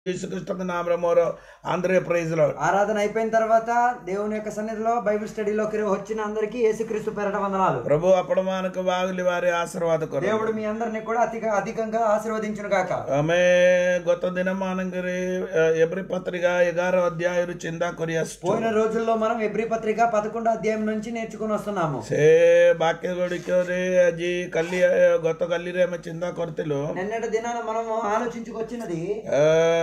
యేసుక్రీస్తు నామలో మోరో ఆంధ్రే ప్రైజ్ లో ఆరాధన అయిపోయిన తర్వాత దేవుని యొక్క సన్నిధిలో బైబిల్ స్టడీలోకి వచ్చిన అందరికీ యేసుక్రీస్తు పేరట వందనాలు ప్రభు అప్పుడు మనకు వాగులి వారి ఆశీర్వాద కొరకు దేవుడు మీ అందరిని కూడా అతిగా అధికంగా ఆశీర్వదించును గాక ఆమె గత దినమానంగరి ఎబ్రి పత్రిక ఎగారో అధ్యాయులు చిందా కొరియాస్టు పోయిన రోజుల్లో మనం ఎబ్రి పత్రిక పదకొండో అధ్యాయం నుంచి నేర్చుకుని వస్తున్నాము ସେ ବାକ୍ୟ ଗୁଡ଼ିକରେ ଆଜି କାଲି ଗତ କାଲିରେ ଆମେ ଚିନ୍ତା କରିଥିଲୁ నిన్నటి దినాన మనము ఆలోచించుకొచ్చినది ଆ,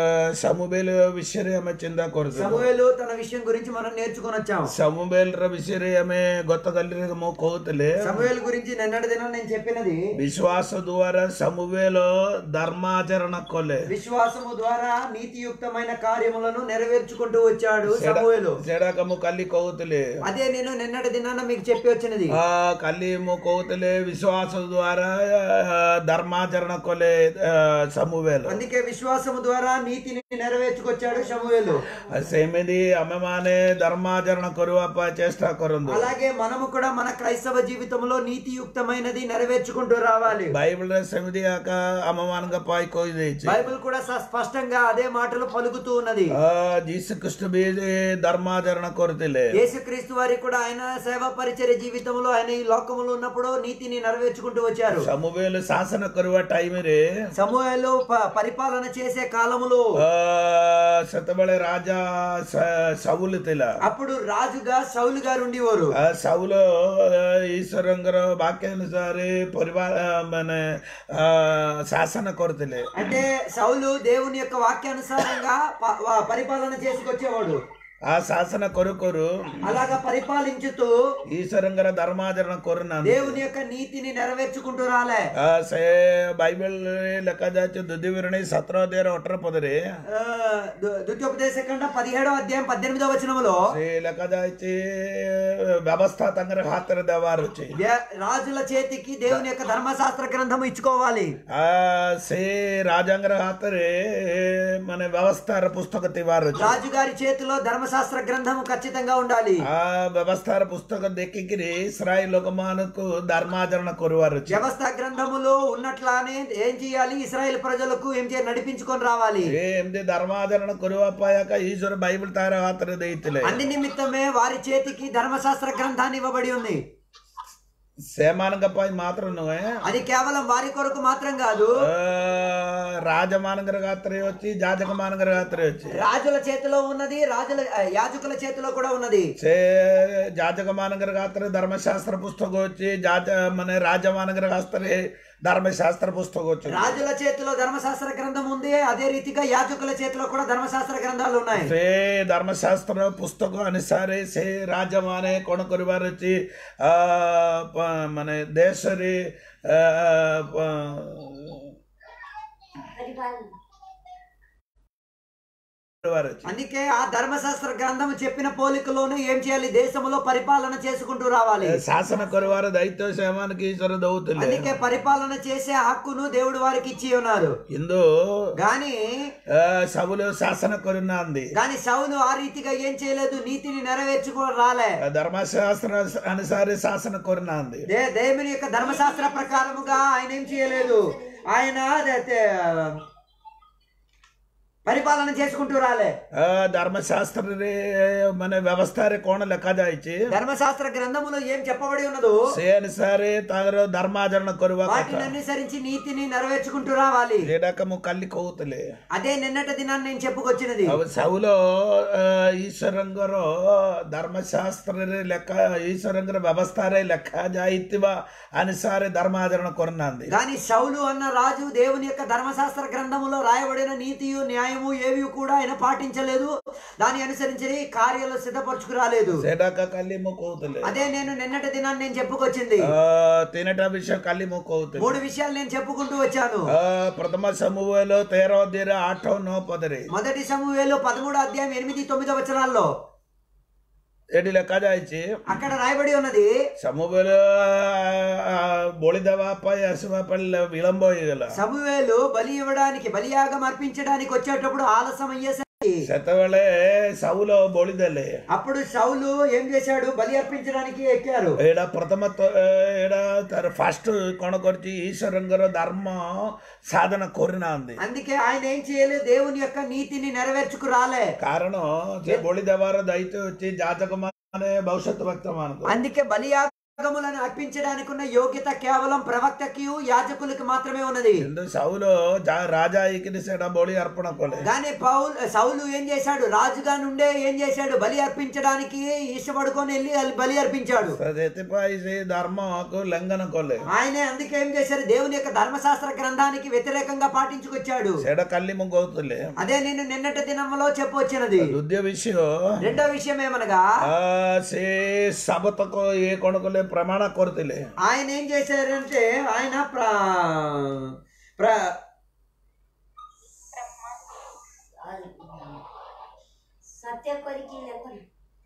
ସମୁବେଲ ବିଷୟରେ ଆମେ ଚିନ୍ତା କରୁଥିଲୁ సమూహలు తన విషయం గురించి మనం నేర్చుకొని వచ్చాము ସମୁବେଲର ବିଷୟରେ ଆମେ ଗତ କାଲିରେ ମୁଁ କହୁଥିଲେ సమూహలు గురించి నిన్నటి దినం నేను చెప్పినది ବିଶ୍ୱାସ ଦ୍ୱାରା ସମୁବେଲ ଧର୍ମାଚରଣ କଲେ విశ్వాసము ద్వారా నీతియుక్తమైన కార్యములను నెరవేర్చుకుంటూ వచ్చాడు సమూహలు ସେଟାକ ମୁଁ କାଲି କହୁଥିଲି అదే నేను నిన్నటి దినాన మీకు చెప్పి వచ్చినది ଆ, କାଲି ମୁଁ କହୁଥିଲି ବିଶ୍ୱାସ ଦ୍ୱାରା ଆ, ଧର୍ମାଚରଣ କଲେ ଆ, ସମୁବେଲ అందుకే విశ్వాసము ద్వారా నీతిని నెరవేర్చుకొచ్చాడు సమూహలు ସେମିତି ଆମେମାନେ ଧର୍ମାଚରଣ କରିବା ପାଇଁ ଚେଷ୍ଟା କରନ୍ତୁ అలాగే మనము కూడా మన క్రైస్తవ జీవితంలో నీతియుక్తమైనది నెరవేర్చుకుంటూ రావాలి బైబిల్ରେ ସେମିତି ଆକା ଆମମାନଙ୍କ ପାଇଁ କହିଦେଇଛି బైబిల్ కూడా స- స్పష్టంగా అదే మాటలు పలుకుతూ ఉన్నది ଆ, ଯୀଶୁ ଖ୍ରୀଷ୍ଟ ବି ଧର୍ମାଚରଣ କରୁଥିଲେ యేసుక్రీస్తు వారికి కూడా ఆయన సేవా పరిచర్య జీవితంలో ఆయన ఈ లోకములో ఉన్నప్పుడు నీతిని నెరవేర్చుకుంటూ వచ్చారు ସବୁବେଳେ ଶାସନ କରିବା ଟାଇମରେ సమూహాలు పరిపాలన చేసే కాలములో ଆ, ସେତେବେଳେ ରାଜା ସା- ସାଉଲ ଥିଲା అప్పుడు రాజుగా సౌలు గారు ఉండేవారు ଆ, ସାଉଲ ଆ, ଈଶ୍ୱରଙ୍କର ବାକ୍ୟ ଅନୁସାରେ ପରିବାର ଆ, ମାନେ ଆ, ଶାସନ କରୁଥିଲେ అంటే సౌలు దేవుని యొక్క వాక్యానుసారంగా ప- వా- పరిపాలన చేసుకొచ్చేవాడు ఆ శాసన కరు కరు అలాగా పరిపాలించుతూ ఈశ్వరంగర ధర్మాచరణ కొరున్నాను దేవుని యొక్క నీతిని నెరవేర్చుకుంటూ రాలే ಆ, ಸೇ ಬೈಬಲ್ ಲೆಕ್ಕದಾಚು ದುದ್ದಿವಿರಣಿ ಸತ್ರ ದೇರ ಒಟ್ಟರ ಪದರಿ ఆ, దు- ద్వితీయోపదేశ ఖండ పదిహేడో అధ్యాయం పద్దెనిమిదో వచనములో ಸೇ ಲೆಕ್ಕದಾಚಿ ವ್ಯವಸ್ಥಾ ತಂಗರ ಹಾತರ ದೇವಾರುಚಿ వ్య- రాజుల చేతికి దేవుని యొక్క ధర్మశాస్త్ర గ్రంథం ఇచ్చుకోవాలి ಆ ಸೇ ರಾಜಾಂಗರ ಹಾತರೆ ಮನೆ ವ್ಯವಸ್ಥಾರ ಪುಸ್ತಕ ತಿವಾರುಚಿ రాజుగారి చేతిలో ధర్మశాస్త్ర గ్రంథం ఖచ్చితంగా ఉండాలి ಆ ವ್ಯವಸ್ಥಾರ ಪುಸ್ತಕ ದೆಕ್ಕಿಗಿರಿ ಇಸ್ರಾಯಿ ಲೋಕಮಾನకు ధర్మాచరణ కొరువారుచి వ్యవస్థ గ్రంథములో ఉన్నట్లానే ఏం చేయాలి ఇస్రాయేల్ ప్రజలకు ఏం చేయాలి నడిపించుకొని రావాలి ଏମିତି ଧର୍ମାଚରଣ କରିବା ପାଇଁ ଆକା ఈశ్వର బైబిల్ ତାର ହାତରେ ଦେଇଥିଲେ అందు నిమిత్తమే వారి చేతికి ధర్మశాస్త్ర గ్రంథాన్ని ఇవ్వబడి ఉంది ସେମାନଙ୍କ ପାଇଁ ମାତ୍ର ନୁହେଁ అది కేవలం వారి కొరకు మాత్రం కాదు ఆ, రాజమానగర గాత్రే వచ్చి జాజకమానగర గాత్రే వచ్చి రాజుల చేతిలో ఉన్నది రాజుల ఆ, యాజకుల చేతిలో కూడా ఉన్నది ସେ జాజకమానగర గాత్రే ధర్మశాస్త్ర పుస్తక వచ్చి జాజ మన రాజమానగర గాత్రే ధర్మశాస్త్ర పుస్తక వచ్చి రాజుల చేతిలో ధర్మశాస్త్ర గ్రంథం ఉంది అదే రీతిగా యాజకుల చేతిలో కూడా ధర్మశాస్త్ర గ్రంథాలు ఉన్నాయి ସେ ଧର୍ମଶାସ୍ତ୍ର ପୁସ୍ତକ ଅନୁସାରେ ସେ ରାଜାମାନେ କ'ଣ କରିବାର ଅଛି ଆ, ପ- ମାନେ ଦେଶରେ ଆ, ପ- କରିବାର ଅଛି అందుకే ఆ ధర్మశాస్త్ర గ్రంథం చెప్పిన పోలికలోనే ఏం చేయాలి దేశంలో పరిపాలన చేసుకుంటూ రావాలి ଶାସନ କରିବାର ଦାୟିତ୍ୱ ସେମାନଙ୍କୁ ଈଶ୍ୱର ଦଉଥିଲେ అందుకే పరిపాలన చేసే హక్కును దేవుడు వారికి ఇచ్చి ఉన్నారు କିନ୍ତୁ గాని ఆ, సభలు శాసన କରିନାହାନ୍ତି గాని సౌలు ఆ రీతిగా ఏం చేయలేదు నీతిని నెరవేర్చుకో రాలే ధర్మశాస్త్ర అనుసారి శాసన କରିନାହାନ୍ତି దే దేవుని యొక్క ధర్మశాస్త్ర ప్రకారముగా ఆయన ఏం చేయలేదు ఆయన దే- దే- పరిపాలన చేసుకుంటూ రాలే ఆ, ధర్మశాస్త్ରରେ ମାନେ ବ୍ୟବସ୍ଥାରେ କ'ଣ ଲେଖାଯାଇଛି ధర్మశాస్త్ర గ్రంథములో ఏం చెప్పబడి ఉన్నదో ସେ ଅନୁସାରେ ତାଙ୍କର ଧର୍ମାଚରଣ କରିବା వాటిని କଥା అనుసరించి నీతిని నెరవేర్చుకుంటూ రావాలి ସେଇଟାକ ମୁଁ କାଲି କହୁଥିଲି అదే నిన్నటి దినాన్ని నేను చెప్పుకొచ్చినది ଆଉ ସାଉଲ ଆ, ଈଶ୍ୱରଙ୍କର ଧର୍ମଶାସ୍ତ୍ରରେ ଲେଖା ଈଶ୍ୱରଙ୍କର ବ୍ୟବସ୍ଥାରେ ଲେଖାଯାଇଥିବା ଅନୁସାରେ ଧର୍ମାଚରଣ କରୁନାହାନ୍ତି కానీ సౌలు అన్న రాజు దేవుని యొక్క ధర్మశాస్త్ర గ్రంథములో రాయబడిన నీతియు న్యాయము ఏవి కూడా ఆయన పాటించలేదు దాని అనుసరించి కార్యాలు సిద్ధపరచుకు రాలేదు ସେଇଟାକ କାଲି ମୁଁ କହୁଥିଲି అదే నేను నిన్నటి దినాన్ని నేను చెప్పుకొచ్చింది ଆ, ତିନିଟା ବିଷୟ କାଲି ମୁଁ କହୁଥିଲି మూడు విషయాలు నేను చెప్పుకుంటూ వచ్చాను ଆ, ପ୍ରଥମ ସମୁଏଲ ତେର ଅଧ୍ୟାୟରେ ଆଠ ନଅ ପଦରେ మొదటి సమూహేలు పదమూడు అధ్యాయం ఎనిమిది తొమ్మిదో వచనాల్లో ଏଠି ଲେଖାଯାଇଛି అక్కడ రాయబడి ఉన్నది ସମୁଏଲ ଆ, ବଳି ଦେବା ପାଇଁ ଆସିବା ପାଇଁ ବିଳମ୍ବ ହେଇଗଲା సమూహేలు బలి ఇవ్వడానికి బలియాగం అర్పించడానికి వచ్చేటప్పుడు ఆలస్యం అయ్యేసరికి ସେତେବେଳେ ସାଉଲ ବଳିଦେଲେ అప్పుడు సౌలు ఏం చేశాడు బలి అర్పించడానికి ఎక్కారు ଏଇଟା ପ୍ରଥମ ତ- ଏଇଟା ତାର ଫାଷ୍ଟ କଣ କରିଛି ଈଶ୍ୱରଙ୍କର ଧର୍ମ ସାଧନ କରିନାହାନ୍ତି అందుకే ఆయన ఏం చేయలేదు దేవుని యొక్క నీతిని నెరవేర్చుకు రాలే କାରଣ ସେ ବଳି ଦେବାର ଦାୟିତ୍ୱ ଅଛି ଯାଜକ ମାନେ ଭବିଷ୍ୟତ ଭକ୍ତ ମାନଙ୍କୁ అందుకే బలియాగములను అర్పించడానికి ఉన్న యోగ్యత కేవలం ప్రవక్తకి యాజకులకి మాత్రమే ఉన్నది କିନ୍ତୁ ସାଉଲ ଯା- ରାଜା ହେଇକିରି ସେଇଟା ବଳି ଅର୍ପଣ କଲେ కానీ పౌల్ సౌలు ఏం చేశాడు రాజుగా నుండే ఏం చేశాడు బలి అర్పించడానికి ఇష్టపడుకొని వెళ్ళి అది బలి అర్పించాడు ତ ସେଥିପାଇଁ ସେ ଧର୍ମକୁ ଲଙ୍ଘନ କଲେ ఆయనే అందుకే ఏం చేశారు దేవుని యొక్క ధర్మశాస్త్ర గ్రంథానికి వ్యతిరేకంగా పాటించుకొచ్చాడు ସେଇଟା କାଲି ମୁଁ କହୁଥିଲି అదే నేను నిన్నటి దినంలో చెప్పొచ్చినది ଦ୍ୱିତୀୟ ବିଷୟ రెండో విషయం ఏమనగా ଆ, ସେ ସାବତକ ଇଏ କଣ କଲେ ପ୍ରମାଣ କରିଥିଲେ ఆయన ఏం చేశారంటే ఆయన ప్ర ప్ర సత్య కొరికి లేకుండా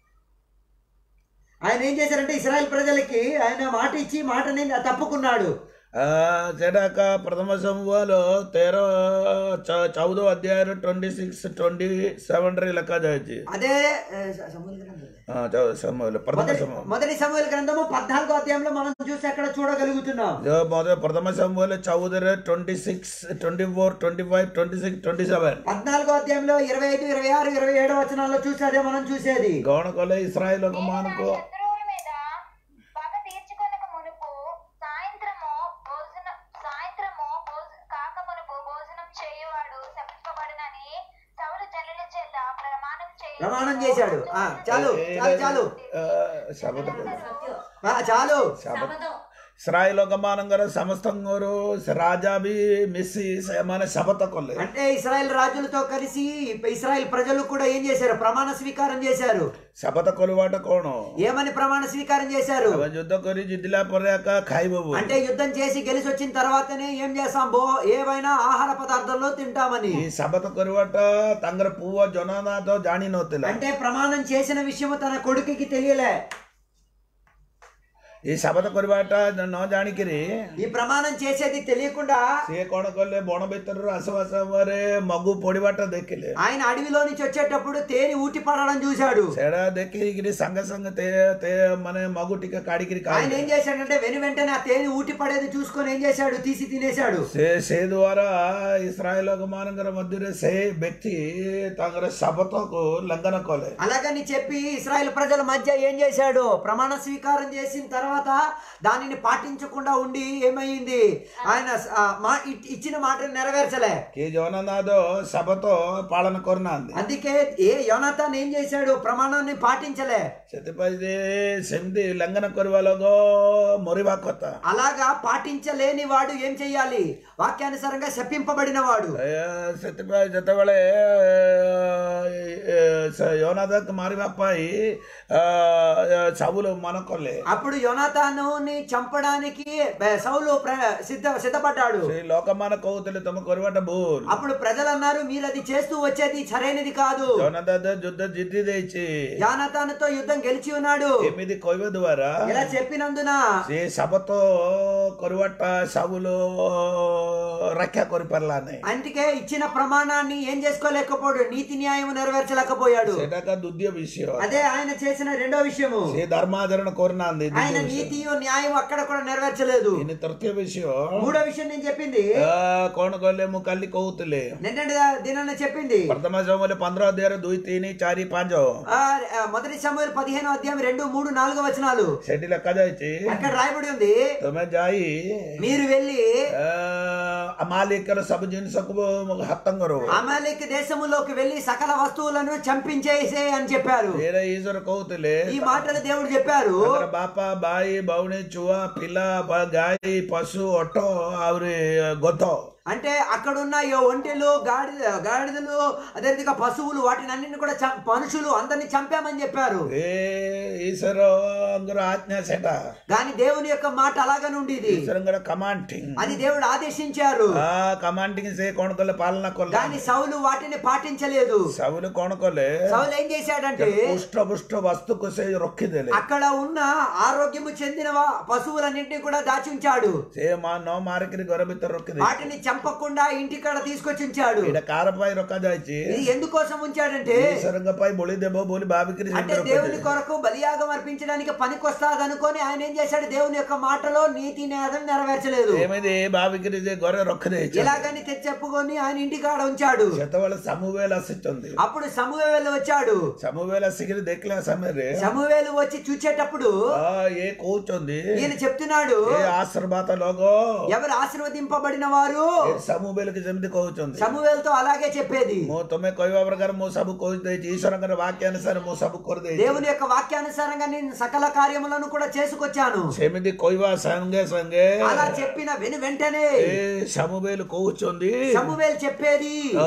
ఆయన ఏం చేశారంటే ఇస్రాయల్ ప్రజలకి ఆయన మాట ఇచ్చి మాటని తప్పుకున్నాడు ଆ, ସେଇଟା ଏକା ପ୍ରଥମ ସମୂହలో ତେର ଚ- ଚଉଦ ଅଧ୍ୟାୟର ଟ୍ୱେଣ୍ଟି ସିକ୍ସ ଟ୍ୱେଣ୍ଟି ସେଭେନରେ ଲେଖାଯାଇଛି అదే ఏ, సమూహల గ్రంథం. ହଁ, ଚଉ- ସମୂହଲ ପ୍ରଥମ మొదటి ସମୂହ మొదటి సమూహల గ్రంథము పద్నాలుగో అధ్యాయంలో మనం చూసి అక్కడ చూడగలుగుతున్నాం ଯୋଉ ମଧ୍ୟ ପ୍ରଥମ ସମୂହଲେ ଚଉଦରେ twenty six twenty four twenty five twenty six twenty seven పద్నాలుగో అధ్యాయంలో ఇరవై ఐదు ఇరవై ఆరు ఇరవై ఏడు వచనాల్లో చూసి అదే మనం చూసేది କଣ କଲେ ଇସ୍ରାଏଲ ଲୋକମାନଙ୍କୁ శత్రువుల మీద పగ తీర్చుకొనక మునుపు సాయంత్రము భోజన సాయంత్రము భోజ కాక మునుపు భోజనం చేయువాడు శపింపబడినని సౌలు జనుల చేత ప్రమాణం చేయ ప్రమాణం చేశాడు ఆ, చాలు చాలు చాలు ଶବତ సత్యం ఆ, చాలు శపథం ଇସ୍ରାଏଲ ଲୋକମାନଙ୍କର ସମସ୍ତଙ୍କର ସେ ରାଜା ବି ମିଶି ସେମାନେ ଶପଥ କଲେ అంటే ఇస్రాయల్ రాజులతో కలిసి ఇస్రాయల్ ప్రజలు కూడా ఏం చేశారు ప్రమాణ స్వీకారం చేశారు ଶପଥ କରିବାଟା କଣ ఏమని ప్రమాణ స్వీకారం చేశారు ଆମେ ଯୁଦ୍ଧ କରି ଜିତିଲା ପରେ ଏକା ଖାଇବ ବୋଲି అంటే యుద్ధం చేసి గెలిచి వచ్చిన తర్వాతనే ఏం చేస్తాం బో ఏవైనా ఆహార పదార్థాల్లో తింటామని ఈ శపథ କରିବାଟା ତାଙ୍କର ପୁଅ ଜନନାଥ ଜାଣିନଥିଲା అంటే ప్రమాణం చేసిన విషయము తన కొడుకుకి తెలియలే ఈ ଶପଥ କରିବାଟା ନ ଜାଣିକିରି ఈ ప్రమాణం చేసేది తెలియకుండా ସିଏ କଣ କଲେ ବଣ ଭିତରରୁ ଆସିବା ସମୟରେ ମଗୁ ପଡିବାଟା ଦେଖିଲେ ఆయన అడవిలో నుంచి వచ్చేటప్పుడు తేనె ఊటి పడడం చూశాడు ସେଟା ଦେଖିକିରି ସାଙ୍ଗେ ସାଙ୍ଗେ ତେ- ତେ- ମାନେ ମଗୁ ଟିକେ କାଢିକିରି ఆయన ఏం ଖାଇଲେ చేశాడంటే వెను వెంటనే ఆ తేనె ఊటి పడేది చూసుకొని ఏం చేశాడు తీసి తినేశాడు ସେ ସେ ଦ୍ୱାରା ଇସ୍ରାଏଲ ଲୋକମାନଙ୍କର ମଧ୍ୟରେ ସେ ବ୍ୟକ୍ତି ତାଙ୍କର ଶପଥକୁ ଲଙ୍ଘନ କଲେ అలాగని చెప్పి ఇస్రాయల్ ప్రజల మధ్య ఏం చేశాడు ప్రమాణ స్వీకారం చేసిన తర్వాత దానిని పాటించకుండా ఉండి ఏమైంది ఆయన ఆ, మా- ఇ- ఇచ్చిన మాటను నెరవేర్చలే କି ଜଗନ୍ନାଥ ଶପଥ ପାଳନ କରୁନାହାନ୍ତି అందుకే ఏ యోనాథాన్ ఏం చేశాడు ప్రమాణాన్ని పాటించలే ସେଥିପାଇଁ ଯେ ସେମିତି ଲଙ୍ଘନ କରିବା ଲୋକ ମରିବା କଥା అలాగా పాటించలేని వాడు ఏం చెయ్యాలి వాక్యానుసారంగా శపింపబడిన వాడు ଏ, ସେଥିପାଇଁ ଯେତେବେଳେ ୟୋନାଦକୁ ମାରିବା ପାଇଁ ସାବୁଲ ମନ କଲେ అప్పుడు యోనాథానుని చంపడానికి బె- సౌలు ప్ర- సిద్ధ సిద్ధపడ్డాడు ସେ ଲୋକମାନେ କହୁଥିଲେ ତମେ କରିବାଟା ଭୁଲ అప్పుడు ప్రజలు అన్నారు మీరు అది చేస్తూ వచ్చేది సరైనది కాదు ଜଗନ୍ନାଥ ଯୁଦ୍ଧ ଜିତି ଦେଇଛି జానతానుతో యుద్ధం గెలిచి ఉన్నాడు ଏମିତି କହିବା ଦ୍ୱାରା ఇలా చెప్పినందున ସେ ସାବତ କରିବାଟା ସାବୁଲ ରକ୍ଷା କରିପାରିଲା ନାହିଁ అందుకే ఇచ్చిన ప్రమాణాన్ని ఏం చేసుకోలేకపోయాడు నీతి న్యాయం నెరవేర్చలేకపోయాడు ସେଇଟା ଏକ ଦ୍ୱିତୀୟ ବିଷୟ అదే ఆయన చేసిన రెండో విషయము ସେ ଧର୍ମାଚରଣ କରୁନାହାନ୍ତି ఆయన ଦ୍ୱିତୀୟ ବିଷୟ। నీతియు న్యాయం అక్కడ కూడా నెరవేర్చలేదు ଇନି ତୃତୀୟ ବିଷୟ మూడో విషయం నేను చెప్పింది ଆ, କଣ କହିଲେ ମୁଁ କାଲି କହୁଥିଲି నిన్నటి దినాన్ని చెప్పింది ପ୍ରଥମ ସମୟରେ ପନ୍ଦର ଅଧ୍ୟାୟରେ ଦୁଇ ତିନି ଚାରି ପାଞ୍ଚ ఆ, ఆ, మొదటి సమయం పదిహేను అధ్యాయం రెండు మూడు నాలుగు వచనాలు ସେଠି ଲେଖାଯାଇଛି అక్కడ రాయబడి ఉంది ତମେ ଯାଇ మీరు వెళ్ళి ଆ, అమాలికల ସବୁ ଜିନିଷକୁ ହତଙ୍ଗ କର అమాలిక్ దేశములోకి వెళ్ళి సకల వస్తువులను చంపించేసే అని చెప్పారు ଏଇଟା ଈଶ୍ୱର କହୁଥିଲେ ఈ మాటలు దేవుడు చెప్పారు ତାଙ୍କର ବାପା ଭାଇ ଭଉଣୀ ଛୁଆ ପିଲା ବା- ଗାଈ ପଶୁ ଅଟ ଆହୁରି ଗଧ అంటే అక్కడ ఉన్న ఈ ఒంటెలు గాడిద గాడిదలు అదేవిధంగా పశువులు వాటిని అన్నింటిని కూడా చం- మనుషులు అందరిని చంపామని చెప్పారు ଏ ଈଶ୍ୱରଙ୍କର ଆజ్ఞା ସେଟା కానీ దేవుని యొక్క మాట అలాగనే ఉండేది ଈଶ୍ୱରଙ୍କର କମାଣ୍ଡିଂ అది దేవుడు ఆదేశించారు ఆ కమాండింగ్ ସେ କଣ କଲେ ପାଳନ କଲେ కానీ సౌలు వాటిని పాటించలేదు ସବୁలు କଣ କଲେ సౌలు ఏం చేశాడంటే పుష్ట పుష్ట వస్తుకు ସେ ରଖିଦେଲେ అక్కడ ఉన్న ఆరోగ్యము చెందిన వా- పశువులన్నింటినీ కూడా దాచి ఉంచాడు ସେ ମା ନ ମାରିକିରି ଘର ଭିତରେ ରଖିଦେଲେ వాటిని చంప చంపకుండా ఇంటికాడ తీసుకొచ్చి ఉంచాడు ଏଇଟା କାହାର ପାଇଁ ରଖାଯାଇଛି ఇది ఎందుకోసం ఉంచాడంటే ଈଶ୍ୱରଙ୍କ ପାଇଁ ବଳି ଦେବ ବୋଲି ଭାବିକିରି అంటే ସେମିତି దేవుని ରଖାଯାଇଛି కొరకు బలియాగం అర్పించడానికి పనికొస్తాది అనుకొని ఆయన ఏం చేశాడు దేవుని యొక్క మాటలో నీతి నేదం నెరవేర్చలేదు ଏମିତି ଭାବିକିରି ଯେ ଘରେ ରଖିଦେଇଛି ఇలాగని తెచ్చి చెప్పుకొని ఆయన ఇంటికాడ ఉంచాడు ସେତେବେଳେ ସାମୁవేଲ ଆସିଛନ୍ତି అప్పుడు సమూహేలు వచ్చాడు ସାମୁవేଲ ଆସିକିରି ଦେଖିଲା ସମୟରେ సమూహేలు వచ్చి చూచేటప్పుడు "ଆ, ଇଏ କହୁଛନ୍ତି ఈయన చెప్తున్నాడు ଏ ఆశీర్వాద లోକ ఎవరు ఆశీర్వదింపబడిన వారు ଏ ସାମୁବେଲకి ଯେମିତି କହୁଛନ୍ତି సమూహేలతో అలాగే చెప్పేది ମୁଁ ତମେ କହିବା ପ୍ରକାର ମୁଁ ସବୁ କହିଦେଇଛି ଈଶ୍ୱରଙ୍କର ବାକ୍ୟ ଅନୁସାରେ ମୁଁ ସବୁ କରିଦେଇଛି దేవుని యొక్క వాక్యానుసారంగా నేను సకల కార్యములను కూడా చేసుకొచ్చాను ସେମିତି କହିବା ସାଙ୍ଗେ ସାଙ୍ଗେ అలా చెప్పిన వెను వెంటనే ଏ ସାମୁବେଲ କହୁଛନ୍ତି సమూహేలు చెప్పేది ଆ,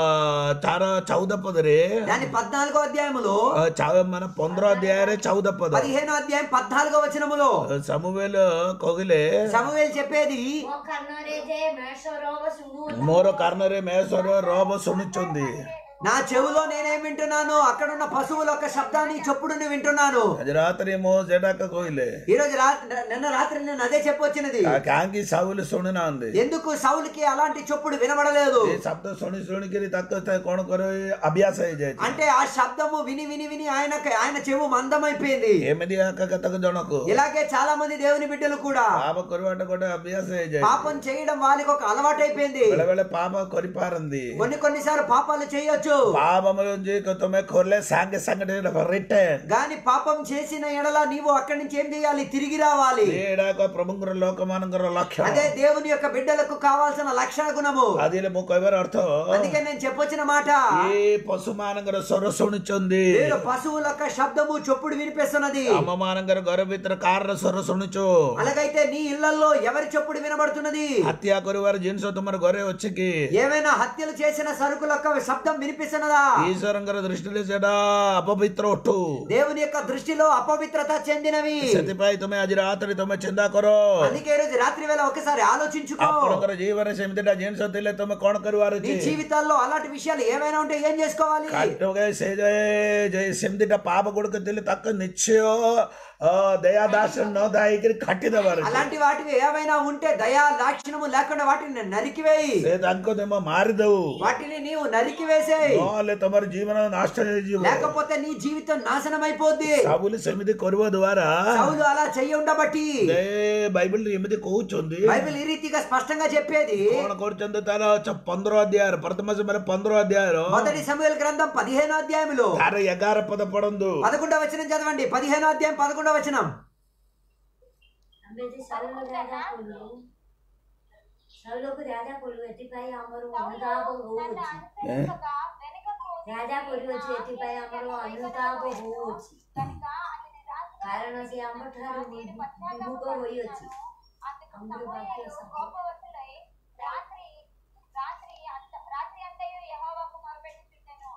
ତାର ଚଉଦ ପଦରେ దాని పద్నాలుగో అధ్యాయములో ଆ, ଚଉ- ମାନେ ପନ୍ଦର ଅଧ୍ୟାୟରେ ଚଉଦ పଦ పదిహేనో అధ్యాయం పద్నాలుగో వచనములో ସାମୁବେଲ କହିଲେ సమూహేలు చెప్పేది ମୋ କାନରେ ଯେ ମେଷର ଶୁଣୁ ମୋର କାରଣରେ ମେଷର ରବ ଶୁଣୁଛନ୍ତି నా చెవులో నేనేం వింటున్నాను అక్కడ ఉన్న పశువుల యొక్క శబ్దాన్ని చొప్పుడుని వింటున్నాను ଆଜି ରାତିରେ ମୁଁ ସେଟାକ କହିଲେ ఈ రోజు రా- నిన్న రాత్రి నేను అదే చెప్పొచ్చినది కా- କାହିଁକି ସାଉలు ଶୁଣିନାହାନ୍ତି ఎందుకు సౌలుకి అలాంటి చొప్పుడు వినబడలేదు ଏ ଶବ୍ଦ ଶୁଣି ଶୁଣିକିରି ତାକୁ ତା କଣ କରେ ଅଭ୍ୟାସ ହେଇଯାଇଛି అంటే ఆ శబ్దము విని విని విని ఆయన ఆయన చెవు మందమైపోయింది ଏମିତି ଆକା କେତେକ ଜଣକୁ ఇలాగే చాలా మంది దేవుని బిడ్డలు కూడా ପାପ କରିବାଟା ଗୋଟେ ଅଭ୍ୟାସ ହେଇଯାଇଛି పాపం చేయడం వాళ్ళకి ఒక అలవాటు అయిపోయింది ବେଳେ ବେଳେ ପାପ କରିପାରନ୍ତି కొన్ని కొన్నిసార్లు పాపాలు చేయొచ్చు ପାପ ମିଳୁଛି ତମେ ଖୋଲେ ସାଙ୍ଗେ ସାଙ୍ଗେ ରିଟର୍ନ గాని పాపం చేసిన ఎడల నీవు అక్కడి నుంచి ఏం చేయాలి తిరిగి రావాలి ଏଇଟାକ ପ୍ରଭୁଙ୍କର ଲୋକମାନଙ୍କର ଲକ୍ଷଣ అదే దేవుని యొక్క బిడ్డలకు కావాల్సిన లక్షణ గుణము ଆଦିରେ ମୁଁ କହିବାର ଅର୍ଥ అందుకే నేను చెప్పొచ్చిన మాట ଏ ପଶୁ ମାନଙ୍କର ସ୍ୱର ଶୁଣୁଛନ୍ତି నేను పశువుల యొక్క శబ్దము చొప్పుడు వినిపిస్తున్నది ଆମ ମାନଙ୍କର ଘର ଭିତରେ କାର ସ୍ୱର ଶୁଣୁଛୁ అలాగైతే నీ ఇళ్లలో ఎవరి చొప్పుడు వినబడుతున్నది ହତ୍ୟା କରିବାର ଜିନିଷ ତୁମର ଘରେ ଅଛି କି ఏమైనా హత్యలు చేసిన సరుకుల యొక్క శబ్దం వినిపిస్తున్నదా ଈଶ୍ୱରଙ୍କର ଦୃଷ୍ଟିରେ ସେଟା ଅପବିତ୍ର ଅଟୁ దేవుని యొక్క దృష్టిలో అపవిత్రత చెందినవి ସେଥିପାଇଁ ତମେ ଆଜି ରାତିରେ ତମେ ଚିନ୍ତା କର అందుకే ఈ రోజు రాత్రి వేళ ఒకసారి ఆలోచించుకో ଆପଣଙ୍କର ଜୀବନରେ ସେମିତିଟା ଜିନିଷ ଥିଲେ ତମେ କଣ କରିବାର నీ ଅଛି జీవితాల్లో అలాంటి విషయాలు ఏమైనా ఉంటే ఏం చేసుకోవాలి କାଟକେ ସେ ଯେ ଯେ ସେମିତିଟା ପାପ ଗୁଡ଼ିକ ଥିଲେ ତାକୁ ନିଶ୍ଚୟ ଅ, ଦୟା ଦାସ ନ ଦାଇକିରି କାଟି ଦେବାର ଅଛି। అలాంటి వాటివి ఏమైనా ఉంటే దయా దాక్షిణము లేకుండా వాటిని నరికివేయి ସେ ତାଙ୍କୁ ତମେ ମାରିଦଉ వాటిని నీవు నరికివేసేయి ନହେଲେ ତମର ଜୀବନ ନଷ୍ଟ ହେଇଯିବ లేకపోతే నీ జీవితం నాశనం అయిపోద్ది ସାବୁଲି ସେମିତି କରିବା ଦ୍ୱାରା సౌలు అలా చెయ్యి ఉండబట్టి ସେ ବାଇబଲ ଏମିତି କହୁଛନ୍ତି బైబిల్ ఈ రీతిగా స్పష్టంగా చెప్పేది କଣ କରୁଛନ୍ତି ତାର ଚ- ପନ୍ଦର ଅଧ୍ୟାୟ ପ୍ରଥମ ସମୟରେ ପନ୍ଦର ଅଧ୍ୟାୟର మొదటి సమయాల గ్రంథం పదిహేను అధ్యాయములో ତାର ଏଗାର పଦ ପଢନ୍ତୁ పదకొండవ వచనం చదవండి పదిహేను అధ్యాయం పదకొండవ వచనం ଆମେ ଯଦି ସାଉଲ ରାଜା କଲୁ ସାଉଲକୁ ରାଜା କଲୁ ଏଥିପାଇଁ ଆମର ଅନୁତାପ ହଉଅଛି అనుసరింపగా వెనుకకు ରାଜା କରୁଅଛି ଏଥିପାଇଁ ଆମର ଅନୁତାପ ହଉଅଛି కనుక అతని రాజుగా କାରଣ ସେ ଆମଠାରୁ ନି- ବିମୁଖ ହୋଇଅଛି అందుకు అందరూ సమూయేలు వాక్య కోపవశులై రాత్రి రాత్రి అంత రాత్రి అంతయు యెహోవాకు మొరపెట్టుచుండెను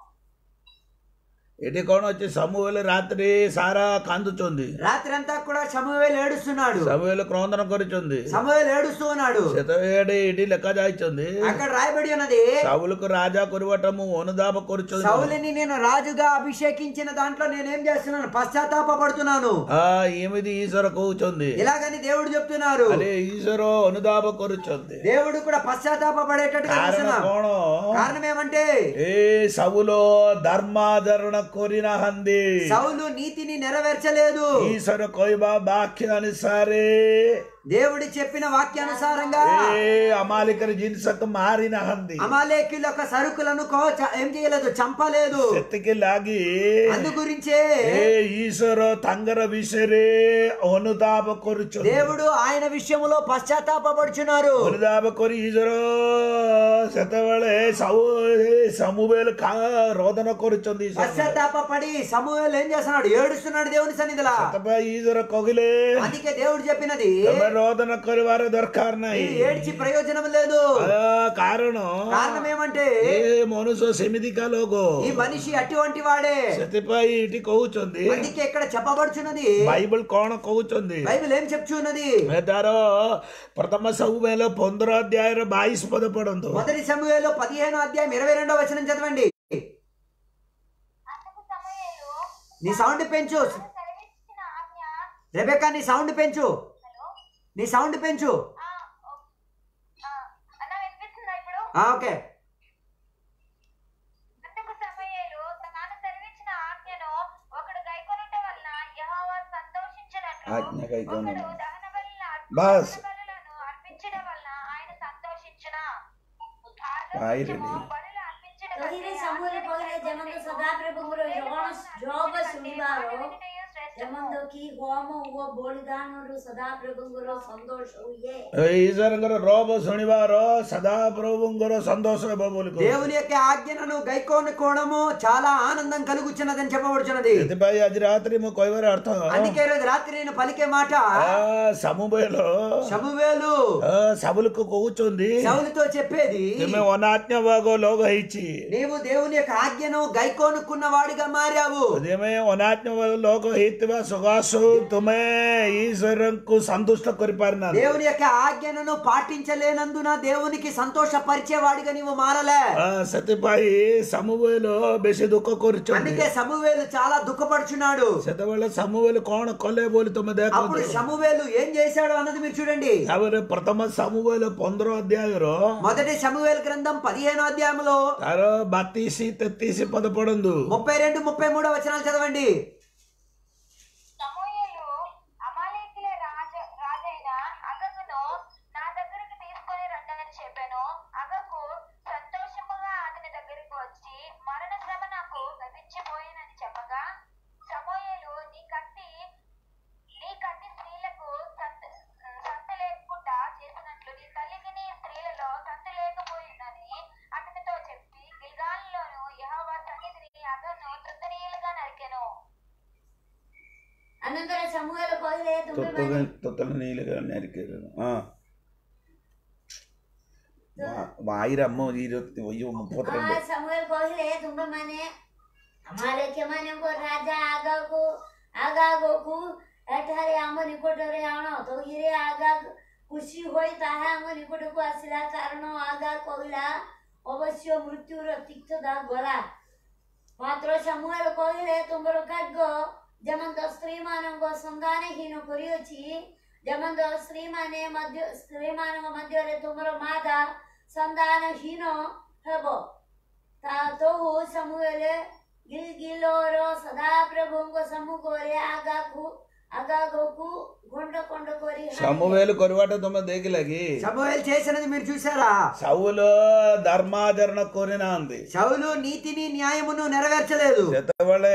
ଏଠି କଣ ଅଛି ସମୁହେଲେ ରାତିରେ ସାରା କାନ୍ଦୁଛନ୍ତି రాత్రి అంతా కూడా సమూహేలు ఏడుస్తున్నాడు ସମୁହେଲେ କ୍ରନ୍ଦନ କରିଛନ୍ତି సమూహేలు ఏడుస్తూ ఉన్నాడు ସେତେବେଳେ ଏଠି ଲେଖା ଯାଇଛନ୍ତି అక్కడ రాయబడి ఉన్నది ସାବୁଲକୁ ରାଜା କରିବାଟା ମୁଁ ଅନୁତାପ କରୁଛନ୍ତି సౌలిని నేను రాజుగా అభిషేకించిన దాంట్లో నేనేం చేస్తున్నాను పశ్చాత్తాపడుతున్నాను ఆ ଏମିତି ଈଶ୍ୱର କହୁଛନ୍ତି ఇలాగని దేవుడు చెప్తున్నారు ଆରେ ଈଶ୍ୱର ଅନୁତାପ କରୁଛନ୍ତି దేవుడు కూడా పశ్చాత్తాపడేటట్టుగా କାରଣ చూస్తున్నాం କଣ కారణం ఏమంటే ଏ ସାବୁଲ ଧର୍ମାଚରଣ କରିନାହାନ୍ତି సౌలు నీతిని నెరవేర్చలేదు ଈଶ୍ୱର କହିବା ବାକ୍ୟ ଅନୁସାରେ దేవుడు చెప్పిన వాక్యానుసారంగా ଏ అమాలికର ଜିନିଷକୁ ମାରି ନାହାନ୍ତି అమాలేకుల యొక్క సరుకులను కో- చ- ఏం చేయలేదు చంపలేదు ସେତିକି ଲାଗି అందు గురించే ଏ ଈଶ୍ୱର ତାଙ୍କର ବିଷୟରେ ଅନୁତାପ କରୁଛନ୍ତି దేవుడు ఆయన విషయములో పశ్చాత్తాపడుచున్నారు ଅନୁତାପ କରି ଈଶ୍ୱର ସେତେବେଳେ ସବୁ ସମୁବେଲ ରୋଦନ କରୁଛନ୍ତି ଈଶ୍ୱର। పశ్చాత్తాపడి సమూహలు ఏం చేస్తున్నాడు ఏడుస్తున్నాడు దేవుని సన్నిధిలా ସେଥିପାଇଁ ଈଶ୍ୱର କହିଲେ అందుకే దేవుడు చెప్పినది ତମେ ରୋଦନ କରିବାର ଦରକାର ନାହିଁ ఇది ఏడ్చి ప్రయోజనం లేదు ଆ, କାରଣ కారణం ఏమంటే ଏ ମନୁଷ୍ୟ ସେମିତିକା ଲୋକ ఈ మనిషి అటువంటి వాడే ସେଥିପାଇଁ ଏଠି କହୁଛନ୍ତି అందుకే ఇక్కడ చెప్పబడుచున్నది ବାଇବଲ କଣ କହୁଛନ୍ତି బైబిల్ ఏం చెప్తున్నది ଏ ତାର ପ୍ରଥମ ସବୁବେଳ ପନ୍ଦର ଅଧ୍ୟାୟର ବାଇଶ ପଦ ପଢନ୍ତୁ మొదటి సమయంలో పదిహేను అధ్యాయం ఇరవై రెండో వచనం చదవండి అందుకు సమూయేలు నీ సౌండ్ పెంచు తాను సెలవిచ్చిన ఆజ్ఞ రెబెకా నీ సౌండ్ పెంచు హలో నీ సౌండ్ పెంచు ఆ, ఓ- ఆ, అన్న వినిపిస్తుందా ఆ, ఓకే అందుకు సమూయేలు తాను సెలవిచ్చిన ఆజ్ఞను ఒకడు గైకొనుట వలన యెహోవా సంతోషించినట్లు ఆజ్ఞ గైకొనుట. ఒకడు దహన బలులను అర్ప- బస్. దహన బలులను అర్పించడం వలన ఆయన సంతోషించిన ఆయిరెడ్డి. బలులు అర్పించడం କହିଲେ కంటే ସମୟରେ କହିଲେ ଯେମନ୍ତ ସଦାପ୍ରଭୁଙ୍କର ଜଗଣ ଜବ ଶୁଣିବାର ଯେମନ୍ତ କି ହୋମ ଓ ବଳିଦାନରୁ ସଦାପ୍ରଭୁଙ୍କର ସନ୍ତୋଷ ହୁଏ ఈశ్వరంగర రోబ శనివార సదా ప్రభుంగర సంతోష బబులకు దేవుని యొక్క ఆజ్ఞలను గైకోనుకోవడము చాలా ఆనందం కలుగుచున్నదని చెప్పబడుచున్నది ఎతిపై అజి రాత్రి ము కొయ్యవర అర్థం అందుకే ఈ రోజు రాత్రి నేను పలికే మాట ఆ సమూహలో శమువేలు ఆ సభలకు కూర్చుంది సౌలుతో చెప్పేది ତୁମେ ଅନାజ్ఞ ଭାଗ ଲୋକ ହେଇଛି నీవు దేవుని యొక్క ఆజ్ఞను గైకోనుకున్న వాడిగా మారావు ତୁମେ ଅନାజ్ఞ ଭାଗ ଲୋକ ହେଇଥିବା ସକାଶୁ ତୁମେ ଈଶ୍ୱରଙ୍କୁ ସନ୍ତୁଷ୍ଟ କରିପାରିନାହାନ୍ତି దేవుని యొక్క ఆజ్ఞలను పాటించలేనందున దేవునికి సంతోషపరిచేవాడిగా నీవు మారలే ఆ, ସେଥିପାଇଁ ସମୁବେଲ ବେଶୀ ଦୁଃଖ କରୁଛନ୍ତି అందుకే సమూవేలు చాలా దుఃఖపడుచున్నాడు ସେତେବେଳେ ସମୁବେଲ କଣ କଲେ ବୋଲି ତୁମେ అప్పుడు ଦେଖ సమూవేలు ఏం చేశాడు అన్నది మీరు చూడండి ତାପରେ ପ୍ରଥମ ସମୁବେଲ ପନ୍ଦର ଅଧ୍ୟାୟର మొదటి సమూవేలు గ్రంథం పదిహేను అధ్యాయంలో ତାର ବାତିଶ ତେତିଶ ପଦ ପଢନ୍ତୁ ముప్పై రెండు ముప్పై మూడో వచనాలు చదవండి సమూయేలు అమాలేకుల రాజ రాజైన అగగును నా దగ్గరికి తీసుకొని రండని చెప్పాను అగగు సంతోషముగా అతని దగ్గరికి వచ్చి మరణ శ్రమ నాకు గతించిపోయినని చెప్పగా సమూయేలు నీ కత్తి నీ కత్తి స్త్రీలకు సంత సంత లేకుండా చేసినట్లు నీ తల్లికి నీ స్త్రీలలో సంత లేకపోయిందని అతనితో చెప్పి గిల్గాల్లోను యెహోవా సన్నిధిని అగను తృతనీయులుగా నరికెను అనంతర సమూహలు କହିଲେ ତୁମେମାନେ ତୋତଲ నీళ్ళగా నరికారు వాయిరమ్మ అయ్యో ముప్పై ହଁ ସମୁଏଲ କହିଲେ ତୁମେମାନେ ଆମାଲେକ୍ୟମାନଙ୍କ ରାଜା ଆଗାକୁ ଆଗାଗକୁ ଏଠାରେ ଆମ ନିକଟରେ ଆଣ ତହିରେ ଆଗା ଖୁସି ହୋଇ ତାହା ଆମ ନିକଟକୁ ଆସିଲା କାରଣ ଆଗା କହିଲା ଅବଶ୍ୟ ମୃତ୍ୟୁର ତିକ୍ତତା ଗଲା ମାତ୍ର ସମୁଏଲ କହିଲେ ତୁମର ଖାଦ୍ୟ ଯେମନ୍ତ ସ୍ତ୍ରୀମାନଙ୍କ ସନ୍ତାନହୀନ କରିଅଛି ଯେମନ୍ତ ସ୍ତ୍ରୀମାନେ ମଧ୍ୟ ସ୍ତ୍ରୀମାନଙ୍କ ମଧ୍ୟରେ ତୁମର ମାତା ସନ୍ତାନହୀନ ହେବ ତା ତହୁ ସମୁଏଲ ଗିଲଗିଲର ସଦାପ୍ରଭୁଙ୍କ ସମ୍ମୁଖରେ ଆଗାକୁ ଆଗାଗକୁ ଖଣ୍ଡ ଖଣ୍ଡ କରି ହାଣିଲେ। ସମୁవేలు కొరవాట తొమ్మ దేకిలాగి సమూవేలు చేసినది మీరు చూసారా సౌలు ధర్మాచరణ కోరినాంది సౌలు నీతిని న్యాయమును నెరవేర్చలేదు ସେତେବେଳେ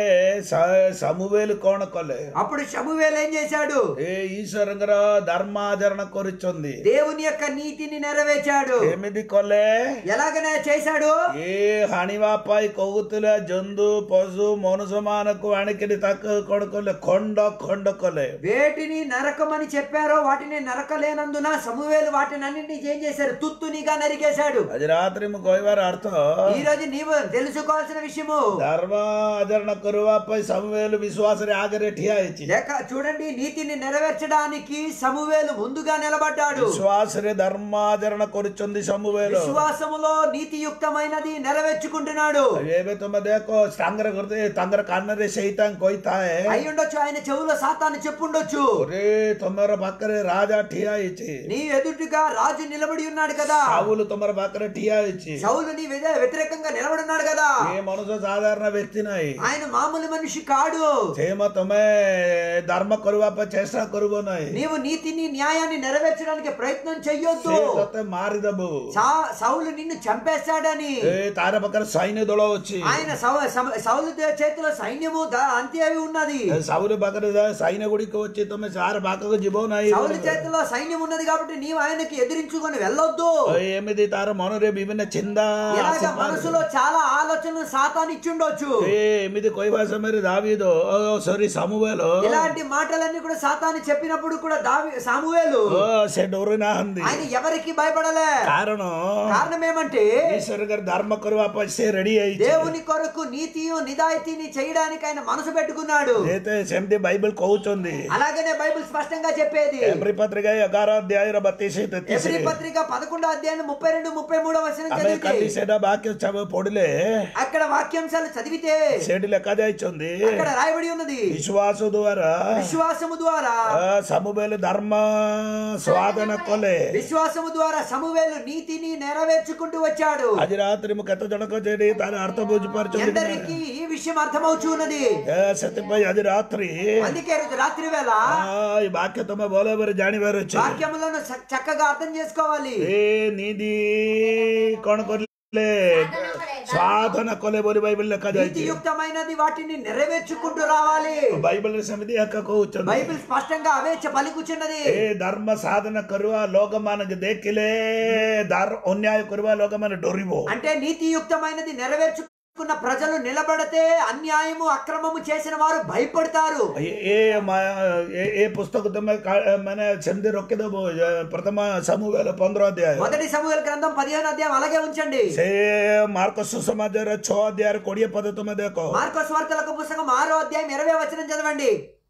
స- సమూవేలు କଣ କଲେ అప్పుడు సమూవేలు ఏం చేశాడు ଏ ଈଶ୍ୱରଙ୍କର ଧର୍ମାଚରଣ କରୁଛନ୍ତି దేవుని యొక్క నీతిని నెరవేర్చాడు କେମିତି କଲେ ఎలాగనే చేశాడు ଏ ହାଣିବା ପାଇଁ କହୁଥିଲେ ଜନ୍ତୁ ପଶୁ ମନୁଷ୍ୟ ମାନଙ୍କୁ ଆଣିକିରି ତାକୁ କଣ କଲେ ଖଣ୍ଡ ଖଣ୍ଡ କଲେ వేటిని నరకమని చెప్పారో వాటిని నరకలేనందున సమూవేలు వాటిని అన్నింటినీ ఏం చేశారు తుత్తునిగా నరికేశాడు ଆଜି ରାତିରେ ମୁଁ କହିବାର ଅର୍ଥ ఈ రోజు నీవు తెలుసుకోవాల్సిన విషయము ଧର୍ମ ଆଚରଣ କରିବା ପାଇଁ ସମୁవేలు విశ్వాసରେ ఆగରେ ଠିଆ ହେଇଛି లేక చూడండి నీతిని నెరవేర్చడానికి సమూవేలు ముందుగా నిలబడ్డాడు విశ్వాసରେ ଧର୍ମାଚରଣ କରୁଛନ୍ତି ସମୁవేలు విశ్వాసములో నీతియుక్తమైనది నెరవేర్చుకుంటున్నాడు ଏବେ ତମେ ଦେଖ ତାଙ୍କର ଘରେ ତାଙ୍କର କାନରେ ସେଇଟା କହିଥାଏ అయి ఉండొచ్చు ఆయన చెవులో సాతాను చెప్పుండొచ్చు ఒరే ତମର ପାଖରେ ରାଜା ଠିଆ ହେଇଛି నీ ఎదుటిగా రాజు నిలబడి ఉన్నాడు కదా ସାଉలు ତମର ପାଖରେ ଠିଆ ହେଇଛି సౌలు నీ వ్యతిరే- వ్యతిరేకంగా నిలబడి ఉన్నాడు కదా ఏ మనుష్ୟ ସାଧାରଣ ବ୍ୟକ୍ତି ନାହିଁ ఆయన మామూలు మనిషి కాడు ସେ ମ ତମେ ଧର୍ମ କରିବା ପାଇଁ ଚେଷ୍ଟା କରିବ ନାହିଁ నీవు నీతిని న్యాయాన్ని నెరవేర్చడానికి ప్రయత్నం చెయ్యొద్దు ସେ ତତେ ମାରିଦବ సా- సౌలు నిన్ను చంపేస్తాడని ଏ ତାର ପାଖରେ ସୈନ୍ୟ ଦଳ ଅଛି ఆయన సౌ- సమ- సౌలు దే- చేతిలో సైన్యము ద- అంతే అవి ఉన్నది ଏ ସାଉଲ ପାଖରେ ଯା ସୈନ୍ୟ ଗୁଡ଼ିକ ଅଛି ତମେ ସାର ପାଖକୁ ଯିବ ନାହିଁ సౌలు చేతిలో సైన్యం ఉన్నది కాబట్టి నీవు ఆయనకి ఎదిరించుకొని వెళ్ళొద్దు ଏ ଏମିତି ତାର ମନରେ ବିଭିନ୍ନ ଚିନ୍ତା ఇలాగ ଆସିପାରେ। మనసులో చాలా ఆలోచనలు సాతాను ఇచ్చుండొచ్చు ଏ ଏମିତି କହିବା ସମୟରେ దావీଦ ସରି ସମୁవేଲ ఇలాంటి మాటలన్నీ కూడా సాతాను చెప్పినప్పుడు కూడా దావి సామువేలు ଓ, ସେ ଡରୁ ନାହାନ୍ତି ఆయన ఎవరికి భయపడలే କାରଣ కారణం ఏమంటే ଈଶ୍ୱର ଧର୍ମ କରିବା ପାଇଁ ସେ ରେଡି ହେଇଛି దేవుని కొరకు నీతియు నిదాయితీని చేయడానికి ఆయన మనసు పెట్టుకున్నాడు ଯେତେ ସେମିତି ବାଇబଲ କହୁଛନ୍ତି అలాగనే బైబిల్ స్పష్టంగా చెప్పేది ଏପ୍ରି పత్రిక ఎଗାର అధ్యాୟର బତିଶ ତେତିଶ ఎబ్రి పత్రిక పదకొండో అధ్యాయం ముప్పై రెండు ముప్పై మూడో వచనం ଆମେ చదివితే କାଲି ସେଇଟା ବାକ୍ୟ ଛାପ ପଢିଲେ అక్కడ వాక్యాంశాలు చదివితే ସେଠି ଲେଖା ଯାଇଛନ୍ତି ఉంది అక్కడ రాయబడి ఉన్నది విశ్వాస ద్వారా విశ్వాసము ద్వారా ಆ, ಸಮುವೇಲು ಧರ್ಮ ಸ್ವಾದನ ಕೊಲೆ విశ్వాసము ద్వారా సమూవేలు నీతిని నెరవేర్చుకుంటూ వచ్చాడు అది రాత్రి కథ జనక చేడి దాని అర్థం బుజ్జిపరచు ఎందరికి ఈ విషయం అర్థమవుచు ఉన్నది సత్యపై అది రాత్రి అందుకే రోజు రాత్రి వేళ ಆ, ಈ ವಾಕ್ಯ ತುಂಬ ಬೋಲಬರಿ ಜಾಣಿವಾರು వచ్చి వాక్యములను చ- చక్కగా అర్థం చేసుకోవాలి ఏ నీది కోణ కొరలే సాధన కొಲೆ బోలి బైబిల్ లెక్క జాయిచి నీతియుక్తమైనది వాటిని నెరవేర్చుకుంటూ రావాలి బైబిల్ సమితి హక్క కూర్చుంది బైబిల్ స్పష్టంగా అవే చ- పలుకుచున్నది ఏ ధర్మ సాధన కరువ లోకమానకు దేకిలే ధర్ అన్యాయ కరువ లోకమాన డొరివో అంటే నీతియుక్తమైనది నెరవేర్చుకున్న ప్రజలు నిలబడితే అన్యాయము అక్రమము చేసిన వారు భయపడతారు ఏ- ఏ మ- ఏ- ఏ పుస్తక తమ కా- మన చంది రొక్కిద ప్రథమ సమూహల పంద్రో అధ్యాయ మొదటి సమూహల గ్రంథం పదిహేను అధ్యాయం అలాగే ఉంచండి సే మార్కస్ సుసమాచార ఛో అధ్యాయ కొడియ పద తమ దేకో మార్కోస్ వార్తలకు పుస్తకం ఆరో అధ్యాయం ఇరవై వచనం చదవండి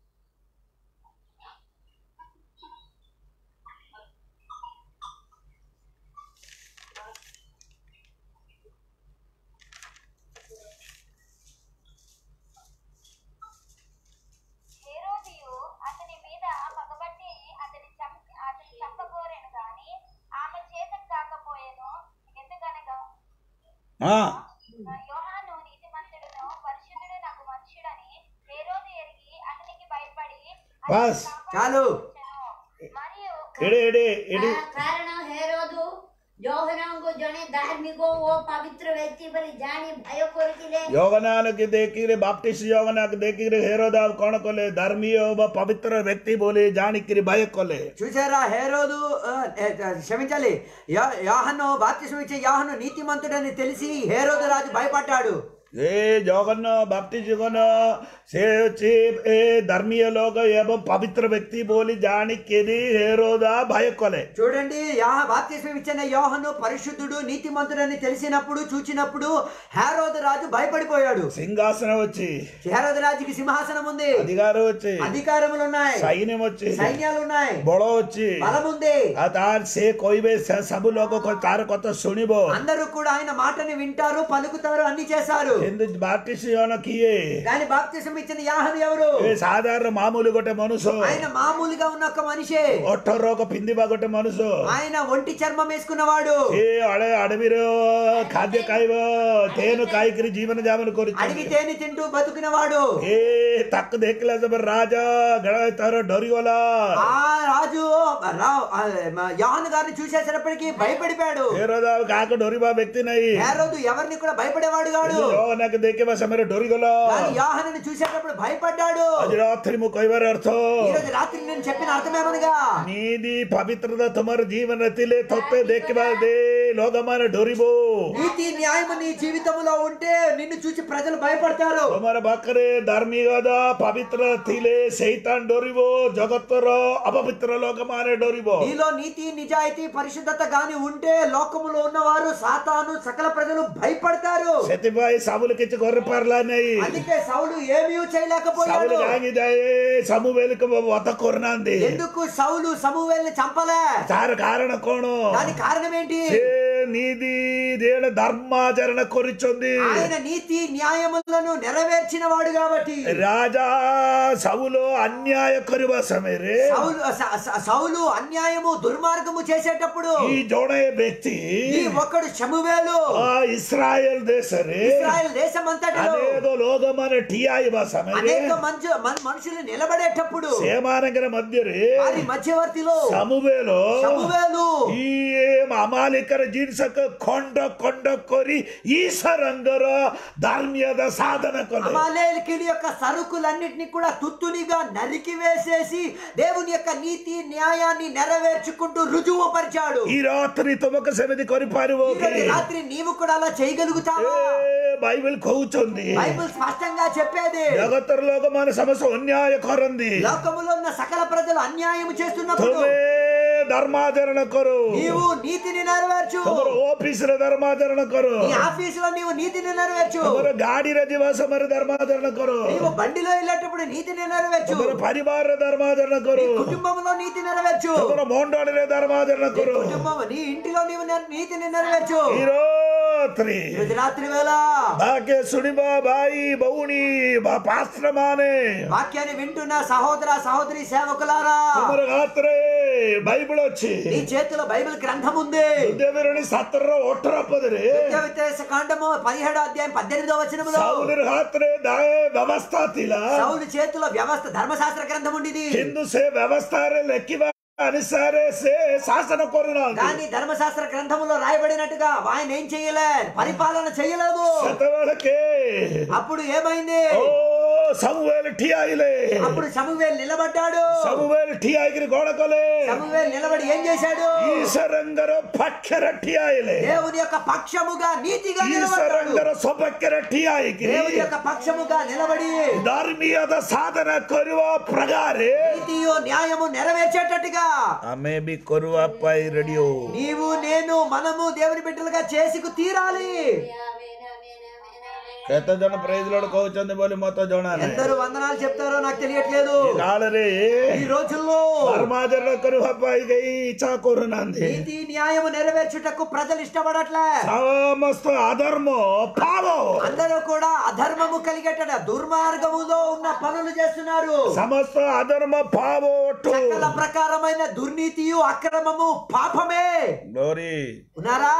హేరోదియు అతని మీద పగబట్టి అతని చంప అతని చంపగోరెను గాని ఆమె చేత కాకపోయేను ఎందుకనగా ఆ, యోహాను నీతిమంతుడును పరిశుద్ధుడు నాకు మనుషుడని హేరోదు ఎరిగి అతనికి భయపడి బస్. చాలు. మరియు ఎడే ఎడే ఎడి આ કારણ હેરોદુ ಯೋಹನಂಗು ಜಣೆ ಧಾರ್ಮಿಕೋ ಓ ಪವಿತ್ರ ವ್ಯಕ್ತಿ ಬರಿ ಜಾಣಿ ಭಯ ಕೊರುತ್ತಿದೆ ಯೋಗನಾನಕ್ಕೆ ದೇಕಿರಿ ಬಾಪ್ಟಿಸ್ಟ್ ಯೋಗನಾಕ್ ದೇಕಿರಿ ಹೇರೋದಾವ್ ಕೋಣ ಕೊಲೆ ಧರ್ಮೀಯ ಒಬ್ಬ ಪವಿತ್ರ ವ್ಯಕ್ತಿ ಬೋಲಿ ಜಾಣಿಕಿರಿ ಭಯ ಕೊಲೆ చూసారా హేరోదు ఆ, ఏ, ఆ, క్షమించాలి యా- యాహను బాప్తిసం ఇచ్చే యాహను నీతిమంతుడని తెలిసి హేరోదు రాజు భయపడ్డాడు ఏ జగన్న బాప్టిస్ట్ జగన్న సే వచ్చి ఏ ధర్మీయ లోక ఏబం పవిత్ర వ్యక్తి బోలి జాಣಿకిరి హేరోదా భయ కొలే చూడండి యాహ బాప్తిసం ఇచ్చిన యోహను పరిశుద్ధుడు నీతిమంతుడని తెలిసినప్పుడు చూచినప్పుడు హేరోదు రాజు భయపడిపోయాడు సింహాసనం వచ్చి హేరోదు రాజుకి సింహాసనం ఉంది అధికారం వచ్చి అధికారములు ఉన్నాయి సైన్యం వచ్చి సైన్యాలు ఉన్నాయి బొడ వచ్చి బలం ఉంది ఆ తార్ సే కొయిబే సబు లోక కొ- తార కొత్త సునిబో అందరూ కూడా ఆయన మాటని వింటారు పలుకుతారు అన్ని చేశారు ఎందు బాప్టిస్ట్ యోన కియే కానీ బాప్తిసం ఇచ్చిన యాహను ఎవరు ఏ సాధారణ మామూలు గొట్టే మనుషు ఆయన మామూలుగా ఉన్న ఒక మనిషి ఒట్టరో ఒక పింది బాగొట్టే మనుషు ఆయన ఒంటి చర్మం వేసుకున్నవాడు ఏ అడ అడవిలో ఖాద్య కాయవ తేను కాయకిరి జీవన జామన అడిగి కొరిచి తేనె తింటూ బతుకునేవాడు ఏ తక్కు దేఖలా జబర్ రాజా గడ తారో డొరిగోలా ఆ రాజు రా- ఆ, మ- యోహాను గారిని చూసేసినప్పటికీ భయపడిపోయాడు ఏ రోజా కాక డొరిబా వ్యక్తి నై ఏ రోజు ఎవరిని కూడా భయపడేవాడు కాడు నాకు దేखे బా సమర డొరిగోలా కానీ యోహాను చూసేటప్పుడు భయపడ్డాడు అది రాత్రి ము కొయ్యవర అర్థం ఈ రోజు రాత్రి నేను చెప్పిన అర్థమేమనగా నీది పవిత్రత తుమర జీవన తిలే తొప్పే దేఖబా దే లోకమాన డొరిబో నీతి న్యాయం నీ జీవితంలో ఉంటే నిన్ను చూసి ప్రజలు భయపడతారు তোমার বাকরে ধার্মিকতা পবিত্র থিলে সেইতান ডরিব জগতর অপবিত্র লোক মানে ডরিব నీలో నీతి నిజాయితీ పరిశుద్ధత గాని ఉంటే లోకములో ఉన్నవారు సాతాను సకల ప్రజలు భయపడతారు সেতিপাই সাবুল কিছু করে পারলা নাই అందుకే సౌలు ఏమీ সাবুল చేయలేకపోయాడు জাগি যায় সমুবেলকে వత కొరనాంది ఎందుకు సౌలు సమూవేల్ని చంపలే তার কারণ কোন దానికి కారణం ఏంటి সে నీతి దేవుని ధర్మాచరణ కొరిచుంది ఆయన నీతి న్యాయములను నెరవేర్చిన వాడు కాబట్టి రాజా సవులో అన్యాయ కరువ సమయరే సౌలు స- స- సౌలు అన్యాయము దుర్మార్గము చేసేటప్పుడు ఈ జోడే వ్యక్తి ఈ ఒక్కడు శమువేలు ఆ ఇస్రాయల్ దేశరే ఇస్రాయల్ దేశమంతటిలో అనేక లోకమైన టిఐ సమయరే అనేక మంచు మన- మనుషులు నిలబడేటప్పుడు సేమానగర మధ్యరే వారి మధ్యవర్తిలో ಸಮುವೇಲು శమువేలు ಈ ಅಮಾಲಿಕರ ಜೀನ್ಸಕ ಕೊಂಡ ಕೊಂಡ ಕೊರಿ ಈ ಸರಂಗರ ಧಾರ್ಮ್ಯದ ಸಾಧನ ಕೊಲೆ అమాలేకిడి యొక్క సరుకులన్నిటిని కూడా తుత్తునిగా నరికి వేసేసి దేవుని యొక్క నీతి న్యాయాన్ని నెరవేర్చుకుంటూ రుజువు పరిచాడు ಈ ರಾತ್ರಿ ತುಮಕ ಸಮಿತಿ ಕೊರಿಪಾರಿವೋ ఈరోజు రాత్రి నీవు కూడా అలా చేయగలుగుతావా బైబిల్ కౌచుంది బైబిల్ స్పష్టంగా చెప్పేది జగత్తర లోకమాన సమస్య అన్యాయ కొరంది లోకములో ఉన్న సకల ప్రజలు అన్యాయం చేస్తున్నప్పుడు తుమే ధర్మాచరణ కొరు నీవు నీతిని నెరవేర్చు ತುಮರ ಆಫೀಸರ ಧರ್ಮಾಚರಣ ಕೊರು నీ ఆఫీసులో నీవు నీతిని నెరవేర్చు ತುಮರ ಗಾಡಿರ ದಿವಸ ಮರ ಧರ್ಮಾಚರಣ ಕೊರು నీవు బండిలో వెళ్ళేటప్పుడు నీతిని నెరవేర్చు ತುಮರ ಪರಿವಾರ ಧರ್ಮಾಚರಣ ಕೊರು కుటుంబంలో నీతి నెరవేర్చు ತುಮರ ಮೋಂಡಾಡಿನ ಧರ್ಮಾಚರಣ నీ ಕೊರು కుటుంబం నీ ఇంటిలో నీవు నెర- నీతిని నెరవేర్చు ఈరోజు ରାତ୍ରି ఈరోజు రాత్రి వేళ ବାକେ ଶୁଣିବା ଭାଇ ଭଉଣୀ ବା ପାତ୍ର ମାନେ వాక్యాన్ని వింటున్న సహోదర సహోదరి సేవకులారా ତୁମର ହାତରେ ବାଇବଲ ଅଛି నీ చేతిలో బైబిల్ గ్రంథం ఉంది ଦେବୀରଣୀ ସାତର ଅଠର ପଦରେ వ్యత్యాస కాండము పదిహేడో అధ్యాయం పద్దెనిమిదో వచనములో ସାଉଲିର ହାତରେ ଦାଏ ବ୍ୟବସ୍ଥା ଥିଲା సౌలు చేతిలో వ్యవస్థ ధర్మశాస్త్ర గ్రంథం ఉండేది କିନ୍ତୁ ସେ ବ୍ୟବସ୍ଥାରେ ଲେଖିବା ଅନୁସାରେ ସେ ଶାସନ କରୁନାହାନ୍ତି కానీ ధర్మశాస్త్ర గ్రంథములో రాయబడినట్టుగా ఆయన ఏం చేయలేదు పరిపాలన చేయలేదు ସେତେବେଳେ କେ అప్పుడు ఏమైంది ଓ ସବୁବେଳେ ଠିଆ ହେଇଲେ అప్పుడు సమూవేలు నిలబడ్డాడు ସବୁବେଳେ ଠିଆ ହେଇକିରି କଣ କଲେ సమూవేలు నిలబడి ఏం చేశాడు ଈଶ୍ୱରଙ୍କର ପାଖରେ ଠିଆ ହେଇଲେ దేవుని యొక్క పక్షముగా నీతిగా నిలబడ్డాడు ଈଶ୍ୱରଙ୍କର ସପକ୍ଷରେ ଠିଆ ହେଇକିରି దేవుని యొక్క పక్షముగా నిలబడి ଧାର୍ମିକତା ସାଧନ କରିବା ପ୍ରକାରେ నీతియు న్యాయము నెరవేర్చేటట్టుగా ଆମେ ବି କରିବା ପାଇଁ ରେଡିଓ నీవు నేను మనము దేవుని బిడ్డలుగా చేసుకు తీరాలి କେତେ ଜଣ ପ୍రైజ్ ଲୋଡ କହୁଛନ୍ତି ବୋଲି ମତେ ଜଣା ନାହିଁ ఎందరు వందనాలు చెప్తారో నాకు తెలియట్లేదు କାଳରେ ఈ రోజుల్లో ଧର୍ମାଚରଣ କରିବା ପାଇଁ କେହି ଇଚ୍ଛା କରୁନାହାନ୍ତି నీతి న్యాయము నెరవేర్చుటకు ప్రజలు ఇష్టపడట్లే ସମସ୍ତ అధర్ମ పాପ అందరూ కూడా అధర్మము కలిగేట దుర్మార్గములో ఉన్న పనులు చేస్తున్నారు ସମସ୍ତ అధర్మ పాప ఒట్టు సకల ప్రకారమైన దుర్నీతియు అక్రమము పాపమే గ్లోరీ ఉన్నారా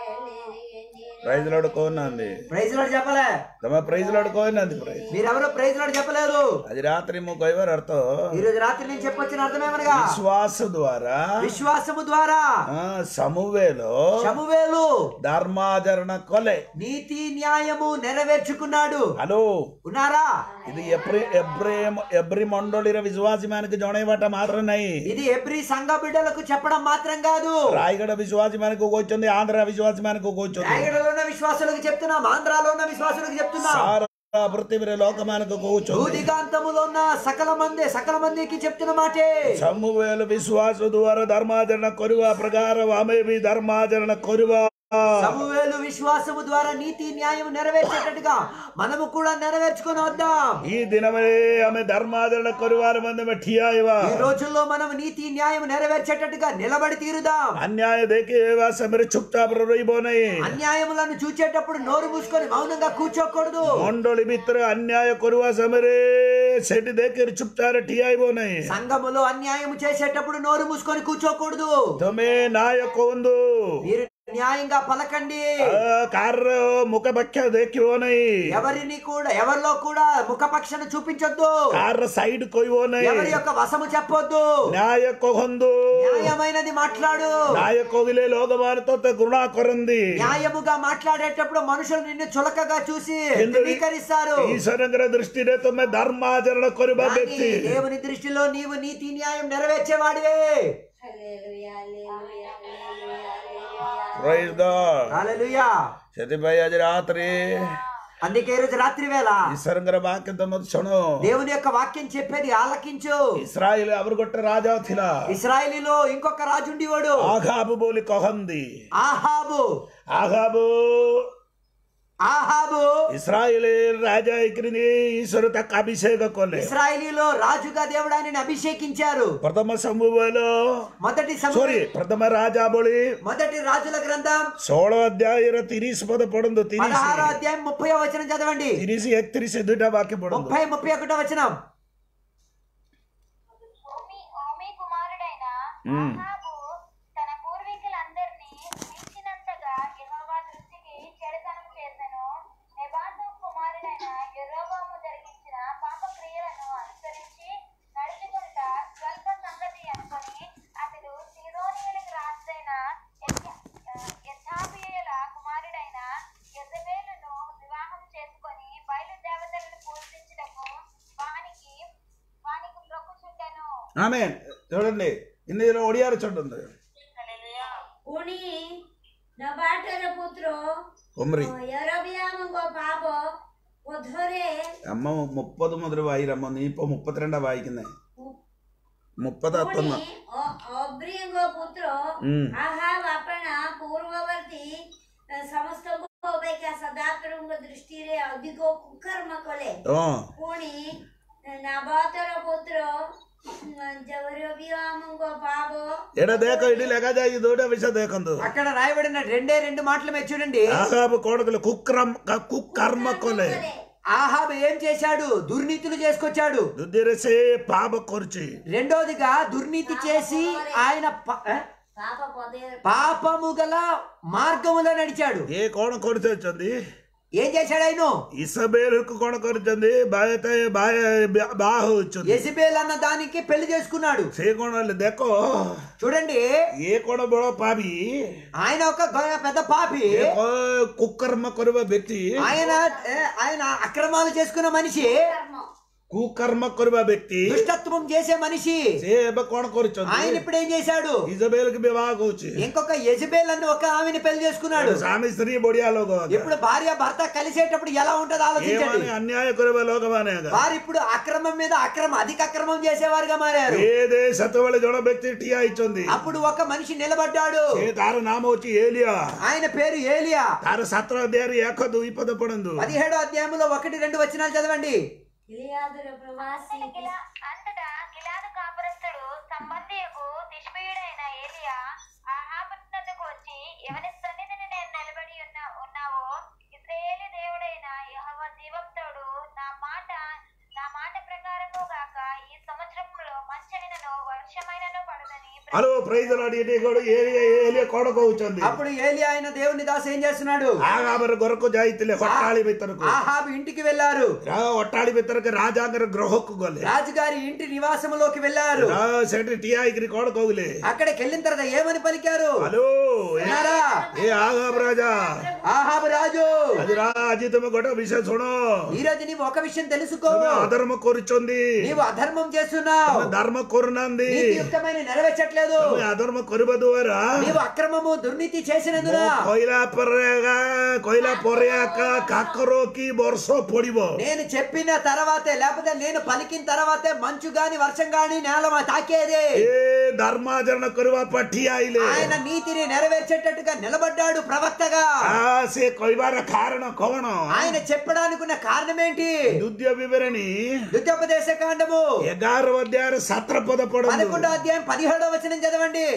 ప్రైజ్ లోడ్ కోనాంది ప్రైజ్ లాడ్ చెప్పలే ତମେ ପ୍రైజ్ లోడ్ కోయినాంది ప్రైజ్ మీరెవరో ప్రైజ్ లాడ్ చెప్పలేదు ଆଜି ରାତ୍ରି ମୁଁ କହିବାର ଅର୍ଥ ఈ రోజు రాత్రి నేను చెప్పొచ్చిన అర్థమేమనగా ବିଶ୍ୱାସ ଦ୍ୱାରା విశ్వాసము ద్వారా సమూవేଲ శమువేలు ధర్మాచరణ కଲେ నీతి న్యాయము నెరవేర్చుకున్నాడు ହ୍ୟାଲୋ ఉన్నారా ఇది ఎబ్రి ఎబ్రేమ్ ఎబ్రి మండలిର విశ్వాసୀ ମାନଙ୍କୁ ଜଣେଇବାଟା ମାତ୍ର ନାହିଁ ఇది ఎబ్రి సంఘ బిడ్డలకు చెప్పడం మాత్రం కాదు ରାୟଗଡ଼ ବିଶ୍ୱାସୀ ମାନଙ୍କୁ କହୁଛନ୍ତି ଆନ୍ଧ୍ରା ବିଶ୍ୱାସୀ ମାନଙ୍କୁ କହୁଛନ୍ତି రాయగడలో ఉన్న విశ్వాసులకు చెప్తున్నాం ఆంధ్రాలో ఉన్న విశ్వాసులకు చెప్తున్నాం ସାରା ପୃଥିବୀରେ ଲୋକମାନଙ୍କୁ କହୁଛନ୍ତି భూదిగాంతములో ఉన్న సకల మంది సకల మందికి చెప్తున్న మాటే ସମୁଏଲ ବିଶ୍ୱାସ ଦ୍ୱାରା ଧର୍ମାଚରଣ କରିବା ପ୍ରକାର ଆମେ ବି ଧର୍ମାଚରଣ କରିବା సమూవేలు విశ్వాసము ద్వారా నీతి న్యాయం నెరవేర్చేటట్టుగా మనము కూడా నెరవేర్చుకొని వద్దాం ఈ దినమే ఆమె ధర్మాచరణ କରିବାର ମଧ୍ୟ ଠିଆ ହେବା ఈ రోజుల్లో మనం నీతి న్యాయం నెరవేర్చేటట్టుగా నిలబడి తీరుదాం ଅନ୍ୟାୟ ଦେଖେଇବା ସମୟରେ ଚୁପଚାପ ରହିବ ନାହିଁ అన్యాయములను చూచేటప్పుడు నోరు మూసుకొని మౌనంగా కూర్చోకూడదు ମଣ୍ଡଳୀ ଭିତରେ ଅନ୍ୟାୟ କରିବା ସମୟରେ ସେଠି ଦେଖିରି ଚୁପଚାପ ଠିଆ ହେବ ନାହିଁ సంఘములో అన్యాయం చేసేటప్పుడు నోరు మూసుకొని కూర్చోకూడదు ତମେ ନ୍ୟାୟ କୁହନ୍ତୁ మీరు న్యాయంగా పలకండి କାର ମୁଖ ପକ୍ଷ ଦେଖିବ ନାହିଁ ఎవరిని కూడా ఎవరిలో కూడా ముఖపక్షను చూపించొద్దు କାର ସାଇଡ କହିବ ନାହିଁ ఎవరి యొక్క వశము చెప్పొద్దు ନ୍ୟାୟ କୁହନ୍ତୁ న్యాయమైనది మాట్లాడు ନ୍ୟାୟ କହିଲେ ଲୋକମାନେ ତତେ ଘୃଣା କରନ୍ତି న్యాయముగా మాట్లాడేటప్పుడు మనుషులు నిన్ను చులకగా చూసి କିନ୍ତୁ ధృవీకరిస్తారు ଈଶ୍ୱରଙ୍କର ଦୃଷ୍ଟିରେ ତମେ ଧର୍ମାଚରଣ କରିବା కానీ ବ୍ୟକ୍ତି దేవుని దృష్టిలో నీవు నీతి న్యాయం నెరవేర్చేవాడివే Praise God. హల్లెలూయా ସେଥିପାଇଁ ଆଜି ରାତିରେ అందుకే ఈ రోజు రాత్రి వేళ ଈଶ୍ୱରଙ୍କର ବାକ୍ୟ ତମ ଶୁଣ దేవుని యొక్క వాక్యం చెప్పేది ఆలకించు ଇସ୍ରାଏଲ ଆମର ଗୋଟେ ରାଜା ଥିଲା ఇస్రాయేలీలో ఇంకొక రాజు ఉండేవాడు ଆଘାବ ବୋଲି କହନ୍ତି ఆహాబు ଆଘାବ ఆహాబు ଇସ୍ରାଏଲ ରାଜା ହେଇକିରି ଈଶ୍ୱର ତାକୁ ଅଭିଷେକ କଲେ ఇస్రాయేలీలో రాజుగా దేవుడు ఆయనని అభిషేకించారు ପ୍ରଥମ ସମୁବେଲ మొదటి సమ- ସରି ପ୍ରଥମ ରାଜା ବଳି మొదటి రాజుల గ్రంథం ଷୋହଳ ଅଧ୍ୟାୟର ତିରିଶ ପଦ ପଢନ୍ତୁ ତିରିଶ పదహారో అధ్యాయం ముప్పై వచనం చదవండి ତିରିଶ ଏକତିରିଶ ଦୁଇଟା ବାକ୍ୟ ପଢନ୍ତୁ ముప్పై ముప్పై ఒకటో వచనం ఓమి ఓమి కుమారుడైన మ్మ్. ఆహాబు తన పూర్వీకులందరినీ మించినంతగా యెహోవా దృష్టికి చెడుతనం చేసెను నెబాతు కుమారుడైన యెరోబాము జరిగించిన పాప క్రియలను అనుసరించి నడుచుకుంటా స్వల్ప సంగతి అనుకొని అతడు సీదోనీయులకు రాజైన యథాపియుల కుమారుడైన యెజబేలును వివాహం చేసుకొని బయలుదేవతలను పూజించుటకు వానికి వానికి మొక్కుచుండెను ఆమె చూడండి ఇందులో ఒడియారు చూడండి ପୁଣି ନବାଟର ପୁତ୍ର ఉమ్రి యరబియాముଙ୍କ పాప ବୋଧରେ అమ్మ ముప్పది మొదలు వాయిరమ్మ నీ ఇప్ప ముప్పത്തി రెండా వాయికిందే ముప్పది అత్తమ్మ ପୁଣି ଅ- ଅବ୍ରିଙ୍କ ପୁତ୍ର ఉమ్. ଆହାବ ଆପଣା ପୂର୍ବବର୍ତ୍ତୀ ଅ, ସମସ୍ତଙ୍କ ଅପେକ୍ଷା ସଦାପ୍ରଭୁଙ୍କ ଦୃଷ୍ଟିରେ ଅଧିକ କୁକର୍ମ କଲେ ହଁ ପୁଣି ନାବାତର ପୁତ୍ର जवरो भी आमुंगो पाबो ఎడ దేక ఇడి లెగజాయి దూడ విష దేకందు అక్కడ రాయబడిన రెండే రెండు మాటలు మీరు చూడండి ఆహాబు కోడకులు కుక్రమ్ కుక్కర్మ కొలే ఆహాబు ఏం చేశాడు దుర్నీతులు చేసుకొచ్చాడు దుద్దిరసే పాప కొరిచి రెండోదిగా దుర్నీతి చేసి ఆయన ప- ఏ? పాప పదే పాపము గల మార్గములో నడిచాడు ఏ కోణ కొరిచి వచ్చింది ఏం చేశాడు ఆయన ఇసబేలుకు కోణ కొరిచింది బాయత బాయ బాహ వచ్చింది ఎసిబేల్ అన్న దానికి పెళ్లి చేసుకున్నాడు సే కోణలు దేకో చూడండి ఏ కోణ బడో పాపి ఆయన ఒక గొ- పెద్ద పాపి ఏ కో- కుక్కర్మ కొరువ వ్యక్తి ఆయన ఏ, ఆయన అక్రమాలు చేసుకున్న మనిషి కర్మ కుకర్మ కొరువ వ్యక్తి దుష్టత్వం చేసే మనిషి సేబ కోణ ఆయన కొరిచింది ఇప్పుడు ఏం చేశాడు ఇజబేలుకి వివాహ వచ్చి ఇంకొక ఎజబేల్ అని ఒక ఆమెను పెళ్లి చేసుకున్నాడు స్వామి స్త్రీ బొడియా లోక ఇప్పుడు భార్య భర్త కలిసేటప్పుడు ఎలా ఉంటుందో ఆలోచించండి ఏమని అన్యాయ కొరువ లోకమానే వారు ఇప్పుడు అక్రమం మీద అక్రమం అధిక అక్రమం చేసేవారుగా మారారు ఏదే సతవళ జోడ వ్యక్తి టియా ఇచ్చింది అప్పుడు ఒక మనిషి నిలబడ్డాడు ఏ తార నామ వచ్చి ఏలియా ఆయన పేరు ఏలియా తార సత్ర దేరు ఏకదు ఇపద పడందు పదిహేడో అధ్యాయంలో ఒకటి రెండు వచనాలు చదవండి గిలియాదుల ప్రవాసి గిలా అంతటా గిలాదు కాపురస్తుడు సంబంధియకు తిష్మీయుడైన ఏలియా ఆహాబునకు వచ్చి ఎవరి సన్నిధిని నేను నిలబడి ఉన్న ఉన్నావో ఇశ్రాయేలు దేవుడైన యెహోవా జీవంతోడు నా మాట నా మాట ప్రకారము గాక ఈ సంవత్సరంలో మంచైనను వర్షమైనను పడదని హలో ప్రైజ్ లాడి కూడా ఏలియా ఏలియా కొడక వచ్చింది అప్పుడు ఏలియా ఆయన దేవుని దాసు ఏం చేస్తున్నాడు ఆగాబర గొరకు జాయితిలే ಹೊಟ್ಟಾಳಿ ಬಿತ್ತರಕು ఆహాబు ఇంటికి వెళ్ళారు ರಾ ಹೊಟ್ಟಾಳಿ ಬಿತ್ತರಕ್ಕೆ ರಾಜಾಂಗರ ಗೃಹಕ್ಕೂ ಗೊಲ್ಲೆ రాజుగారి ఇంటి నివాసములోకి వెళ్ళారు ರಾ ಸೆಟ್ರಿ ಟಿಯಾಯಿಗ್ರಿ ಕೊಡಕ್ ಹೋಗ್ಲಿ అక్కడికి వెళ్ళిన తర్వాత ఏమని పలికారు ಹಲೋ విన్నారా ఏ ఆగాబ రాజా ఆహాబు రాజు అది రా అజీ తమ గొడవ విషయం చూడు ఈ రోజు నీవు ఒక విషయం తెలుసుకో తమ అధర్మ కొరుచుంది నీవు అధర్మం చేస్తున్నావు తమ ధర్మ కొరునంది నీతియుక్తమైన నెరవేర్చట్లేదు తమ అధర్మ కొరుబదు వరా నీవు అక్రమము దుర్నీతి చేసినందున కొయిలా పొర్యాక కొయిలా పొర్యాక కక్కరోకి బొర్స పొడిబో నేను చెప్పిన తర్వాతే లేకపోతే నేను పలికిన తర్వాతే మంచు గాని వర్షం గాని నేల మా తాకేది ఏ ధర్మాచరణ కొరువ పట్టి ఆయిలే ఆయన నీతిని నెరవేర్చేటట్టుగా నిలబడ్డాడు ప్రవక్తగా ఆ సే కొయిబార కారణం కోణం ఆయన చెప్పడానికి ఉన్న కారణం ఏంటి ದುದ್ಯ ವಿವರಣಿ దుత్యోపదేశ కాండము ಎಗಾರ ಅಧ್ಯಾಯ ಸತ್ರ ಪದ ಪಡೋದು పదకొండో అధ్యాయం పదిహేడో వచనం చదవండి